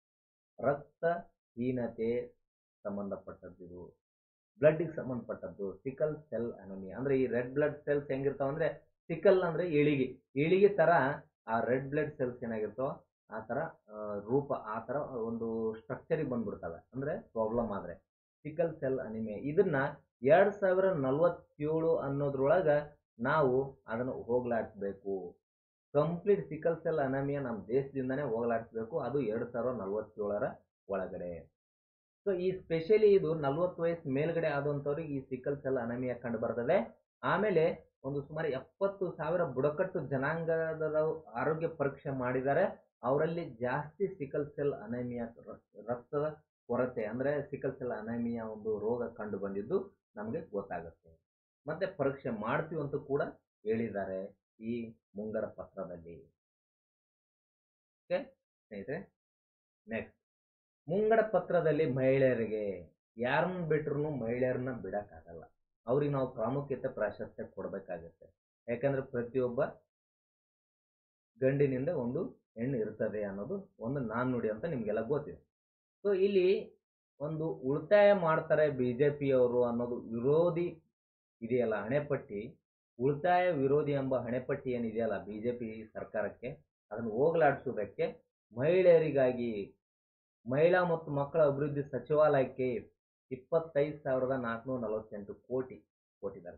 ರಕ್ತಹೀನತೆ ಸಂಬಂಧಪಟ್ಟದ್ದು ಇದು ಬ್ಲಡ್ಗೆ ಸಂಬಂಧಪಟ್ಟದ್ದು ಸಿಕಲ್ ಸೆಲ್ ಅನಿಮಿಯಾ ಅಂದ್ರೆ ಈ ರೆಡ್ ಬ್ಲಡ್ ಸೆಲ್ಸ್ ಹೆಂಗಿರ್ತಾವ ಅಂದ್ರೆ ಸಿಕಲ್ ಅಂದ್ರೆ ಏಳಿಗೆ ಏಳಿಗೆ ತರ ಆ ರೆಡ್ ಬ್ಲಡ್ ಸೆಲ್ಸ್ ಏನಾಗಿರ್ತೋ ಆ ತರ ಆ, ರೂಪ ಆ ತರ ಒಂದು ಸ್ಟ್ರಕ್ಚರಿಗೆ ಬಂದ್ಬಿಡ್ತವೆ ಅಂದ್ರೆ ಪ್ರಾಬ್ಲಮ್ ಆದ್ರೆ ಸಿಕಲ್ ಸೆಲ್ ಅನಿಮಿಯಾ ಇದನ್ನ ಎರಡ್ ಸಾವಿರ ನಲವತ್ತೇಳು ಅನ್ನೋದ್ರೊಳಗ ನಾವು ಅದನ್ನು ಹೋಗ್ಲಾಡಿಸ್ಬೇಕು ಕಂಪ್ಲೀಟ್ ಸಿಕಲ್ ಸೆಲ್ ಅನಮಿಯಾ ನಮ್ಮ ದೇಶದಿಂದನೇ ಹೋಗ್ಲಾಡಿಸ್ಬೇಕು ಅದು ಎರಡು ಸಾವಿರ ನಲವತ್ತೇಳರ ಒಳಗಡೆ ಸೊ ಈ ಸ್ಪೆಷಲಿ ಇದು ನಲ್ವತ್ತು ವಯಸ್ಸು ಮೇಲ್ಗಡೆ ಆದಂಥವ್ರಿಗೆ ಈ ಸಿಕಲ್ ಸೆಲ್ ಅನಮಿಯಾ ಕಂಡು ಬರ್ತದೆ ಆಮೇಲೆ ಒಂದು ಸುಮಾರು ಎಪ್ಪತ್ತು ಸಾವಿರ ಬುಡಕಟ್ಟು ಜನಾಂಗದ ಆರೋಗ್ಯ ಪರೀಕ್ಷೆ ಮಾಡಿದ್ದಾರೆ ಅವರಲ್ಲಿ ಜಾಸ್ತಿ ಸಿಕಲ್ ಸೆಲ್ ಅನಮಿಯಾ ರಕ್ತದ ಕೊರತೆ ಅಂದ್ರೆ ಸಿಕಲ್ ಸೆಲ್ ಅನಮಿಯಾ ಒಂದು ರೋಗ ಕಂಡು ಬಂದಿದ್ದು ನಮಗೆ ಗೊತ್ತಾಗುತ್ತೆ ಮತ್ತೆ ಪರೀಕ್ಷೆ ಮಾಡ್ತೀವಿ ಅಂತ ಕೂಡ ಹೇಳಿದ್ದಾರೆ ಈ ಮುಂಗಡ ಪತ್ರದಲ್ಲಿ ಓಕೆ ಸ್ನೇಹಿತರೆ ನೆಕ್ಸ್ಟ್ ಮುಂಗಡ ಪತ್ರದಲ್ಲಿ ಮಹಿಳೆಯರಿಗೆ ಯಾರನ್ನ ಬಿಟ್ರು ಮಹಿಳೆಯರನ್ನ ಬಿಡಕ್ಕಾಗಲ್ಲ ಅವ್ರಿಗೆ ನಾವು ಪ್ರಾಮುಖ್ಯತೆ ಪ್ರಾಶಸ್ತ್ಯ ಕೊಡಬೇಕಾಗತ್ತೆ ಯಾಕಂದ್ರೆ ಪ್ರತಿಯೊಬ್ಬ ಗಂಡಿನಿಂದ ಒಂದು ಹೆಣ್ಣು ಇರ್ತದೆ ಅನ್ನೋದು ಒಂದು ನಾಣ್ಣುಡಿ ಅಂತ ನಿಮಗೆಲ್ಲ ಗೊತ್ತಿದೆ ಸೊ ಇಲ್ಲಿ ಒಂದು ಉಳಿತಾಯ ಮಾಡ್ತಾರೆ ಬಿ ಜೆ ಪಿಯವರು ಅನ್ನೋದು ವಿರೋಧಿ ಇದೆಯಲ್ಲ ಹಣೆಪಟ್ಟಿ ಉಳಿತಾಯ ವಿರೋಧಿ ಎಂಬ ಹಣೆಪಟ್ಟಿ ಏನಿದೆಯಲ್ಲ ಬಿ ಜೆ ಪಿ ಸರ್ಕಾರಕ್ಕೆ ಅದನ್ನು ಹೋಗಲಾಡಿಸೋದಕ್ಕೆ ಮಹಿಳೆಯರಿಗಾಗಿ ಮಹಿಳಾ ಮತ್ತು ಮಕ್ಕಳ ಅಭಿವೃದ್ಧಿ ಸಚಿವಾಲಯಕ್ಕೆ ಇಪ್ಪತ್ತೈದು ಸಾವಿರದ ನಾಲ್ಕುನೂರ ನಲವತ್ತೆಂಟು ಕೋಟಿ ಕೊಟ್ಟಿದ್ದಾರೆ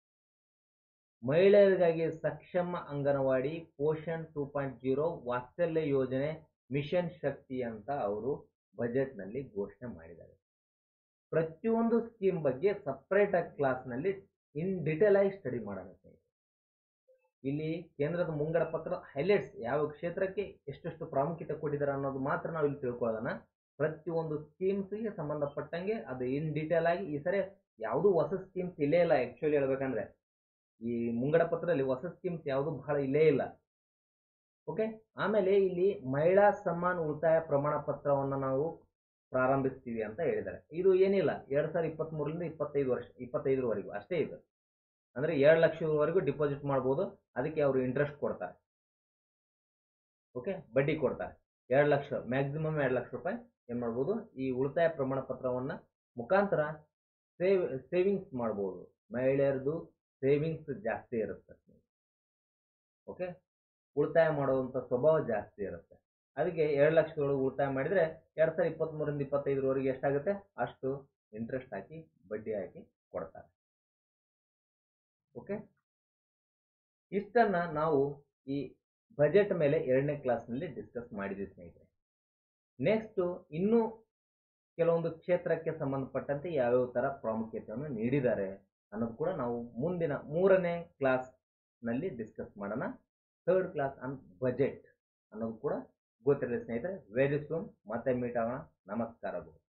ಮಹಿಳೆಯರಿಗಾಗಿ Saksham Anganwadi Poshan two point zero Vatsalya ಯೋಜನೆ ಮಿಷನ್ ಶಕ್ತಿ ಅಂತ ಅವರು ಬಜೆಟ್ನಲ್ಲಿ ಘೋಷಣೆ ಮಾಡಿದ್ದಾರೆ ಪ್ರತಿಯೊಂದು ಸ್ಕೀಮ್ ಬಗ್ಗೆ ಸಪ್ರೇಟ್ ಆಗಿ ಕ್ಲಾಸ್ನಲ್ಲಿ ಇನ್ ಡಿಟೇಲ್ ಆಗಿ ಸ್ಟಡಿ ಮಾಡೋಣ ಸ್ನೇಹಿತರೆ. ಇಲ್ಲಿ ಕೇಂದ್ರದ ಮುಂಗಡ ಪತ್ರ ಹೈಲೈಟ್ಸ್ ಯಾವ ಕ್ಷೇತ್ರಕ್ಕೆ ಎಷ್ಟೆಷ್ಟು ಪ್ರಾಮುಖ್ಯತೆ ಕೊಟ್ಟಿದ್ದಾರೆ ಅನ್ನೋದು ಮಾತ್ರ ನಾವು ಇಲ್ಲಿ ತಿಳ್ಕೊಳ್ಳೋಣ ಪ್ರತಿಯೊಂದು ಸ್ಕೀಮ್ಸ್ಗೆ ಸಂಬಂಧಪಟ್ಟಂಗೆ ಅದು ಇನ್ ಡೀಟೇಲ್ ಆಗಿ ಈ ಸರಿ ಯಾವುದೂ ಹೊಸ ಸ್ಕೀಮ್ಸ್ ಇಲ್ಲೇ ಇಲ್ಲ ಆ್ಯಕ್ಚುಲಿ ಹೇಳ್ಬೇಕಂದ್ರೆ ಈ ಮುಂಗಡ ಪತ್ರದಲ್ಲಿ ಹೊಸ ಸ್ಕೀಮ್ಸ್ ಯಾವುದು ಬಹಳ ಇಲ್ಲೇ ಇಲ್ಲ ಓಕೆ ಆಮೇಲೆ ಇಲ್ಲಿ ಮಹಿಳಾ ಸಮ್ಮಾನ್ ಉಳಿತಾಯ ಪ್ರಮಾಣ ಪತ್ರವನ್ನು ನಾವು ಪ್ರಾರಂಭಿಸ್ತೀವಿ ಅಂತ ಹೇಳಿದ್ದಾರೆ ಇದು ಏನಿಲ್ಲ ಎರಡ್ ಸಾವಿರದ ಇಪ್ಪತ್ತ್ ಮೂರರಿಂದ ಇಪ್ಪತ್ತೈದು ವರ್ಷ ಇಪ್ಪತ್ತೈದರವರೆಗೂ ಅಷ್ಟೇ ಇದು ಅಂದ್ರೆ ಎರಡು ಲಕ್ಷದವರೆಗೂ ಡಿಪಾಸಿಟ್ ಮಾಡ್ಬೋದು ಅದಕ್ಕೆ ಅವರು ಇಂಟ್ರೆಸ್ಟ್ ಕೊಡ್ತಾರೆ ಓಕೆ ಬಡ್ಡಿ ಕೊಡ್ತಾರೆ ಎರಡು ಲಕ್ಷ ಮ್ಯಾಕ್ಸಿಮಮ್ ಎರಡು ಲಕ್ಷ ರೂಪಾಯಿ ಏನು ಮಾಡ್ಬೋದು ಈ ಉಳಿತಾಯ ಪ್ರಮಾಣ ಪತ್ರವನ್ನ ಮುಖಾಂತರ ಸೇವ್ ಸೇವಿಂಗ್ಸ್ ಮಾಡ್ಬೋದು ಮಹಿಳೆಯರದು ಸೇವಿಂಗ್ಸ್ ಜಾಸ್ತಿ ಇರುತ್ತೆ ಓಕೆ ಉಳಿತಾಯ ಮಾಡುವಂಥ ಸ್ವಭಾವ ಜಾಸ್ತಿ ಇರುತ್ತೆ ಅದಕ್ಕೆ ಎರಡು ಲಕ್ಷದೊಳಗೆ ಉಳಿತಾಯ ಮಾಡಿದರೆ ಎರಡು ಸಾವಿರದ ಇಪ್ಪತ್ತ್ಮೂರರಿಂದ ಇಪ್ಪತ್ತೈದರವರೆಗೆ ಎಷ್ಟಾಗುತ್ತೆ ಅಷ್ಟು ಇಂಟ್ರೆಸ್ಟ್ ಹಾಕಿ ಬಡ್ಡಿ ಹಾಕಿ ಕೊಡ್ತಾರೆ ಓಕೆ ಇಷ್ಟನ್ನ ನಾವು ಈ ಬಜೆಟ್ ಮೇಲೆ ಎರಡನೇ ಕ್ಲಾಸ್ನಲ್ಲಿ ಡಿಸ್ಕಸ್ ಮಾಡಿದ್ವಿ ಸ್ನೇಹಿತರೆ ನೆಕ್ಸ್ಟು ಇನ್ನೂ ಕೆಲವೊಂದು ಕ್ಷೇತ್ರಕ್ಕೆ ಸಂಬಂಧಪಟ್ಟಂತೆ ಯಾವ್ಯಾವ ಥರ ಪ್ರಾಮುಖ್ಯತೆಯನ್ನು ನೀಡಿದ್ದಾರೆ ಅನ್ನೋದು ಕೂಡ ನಾವು ಮುಂದಿನ ಮೂರನೇ ಕ್ಲಾಸ್ನಲ್ಲಿ ಡಿಸ್ಕಸ್ ಮಾಡೋಣ ಥರ್ಡ್ ಕ್ಲಾಸ್ ಆನ್ ಬಜೆಟ್ ಅನ್ನೋದು ಕೂಡ ಗೊತ್ತಿರಲಿ ಸ್ನೇಹಿತರೆ ವೆರಿ ಸೂನ್ ಮತ್ತೆ ಮೀಟ್ ಆಗೋಣ ನಮಸ್ಕಾರಗಳು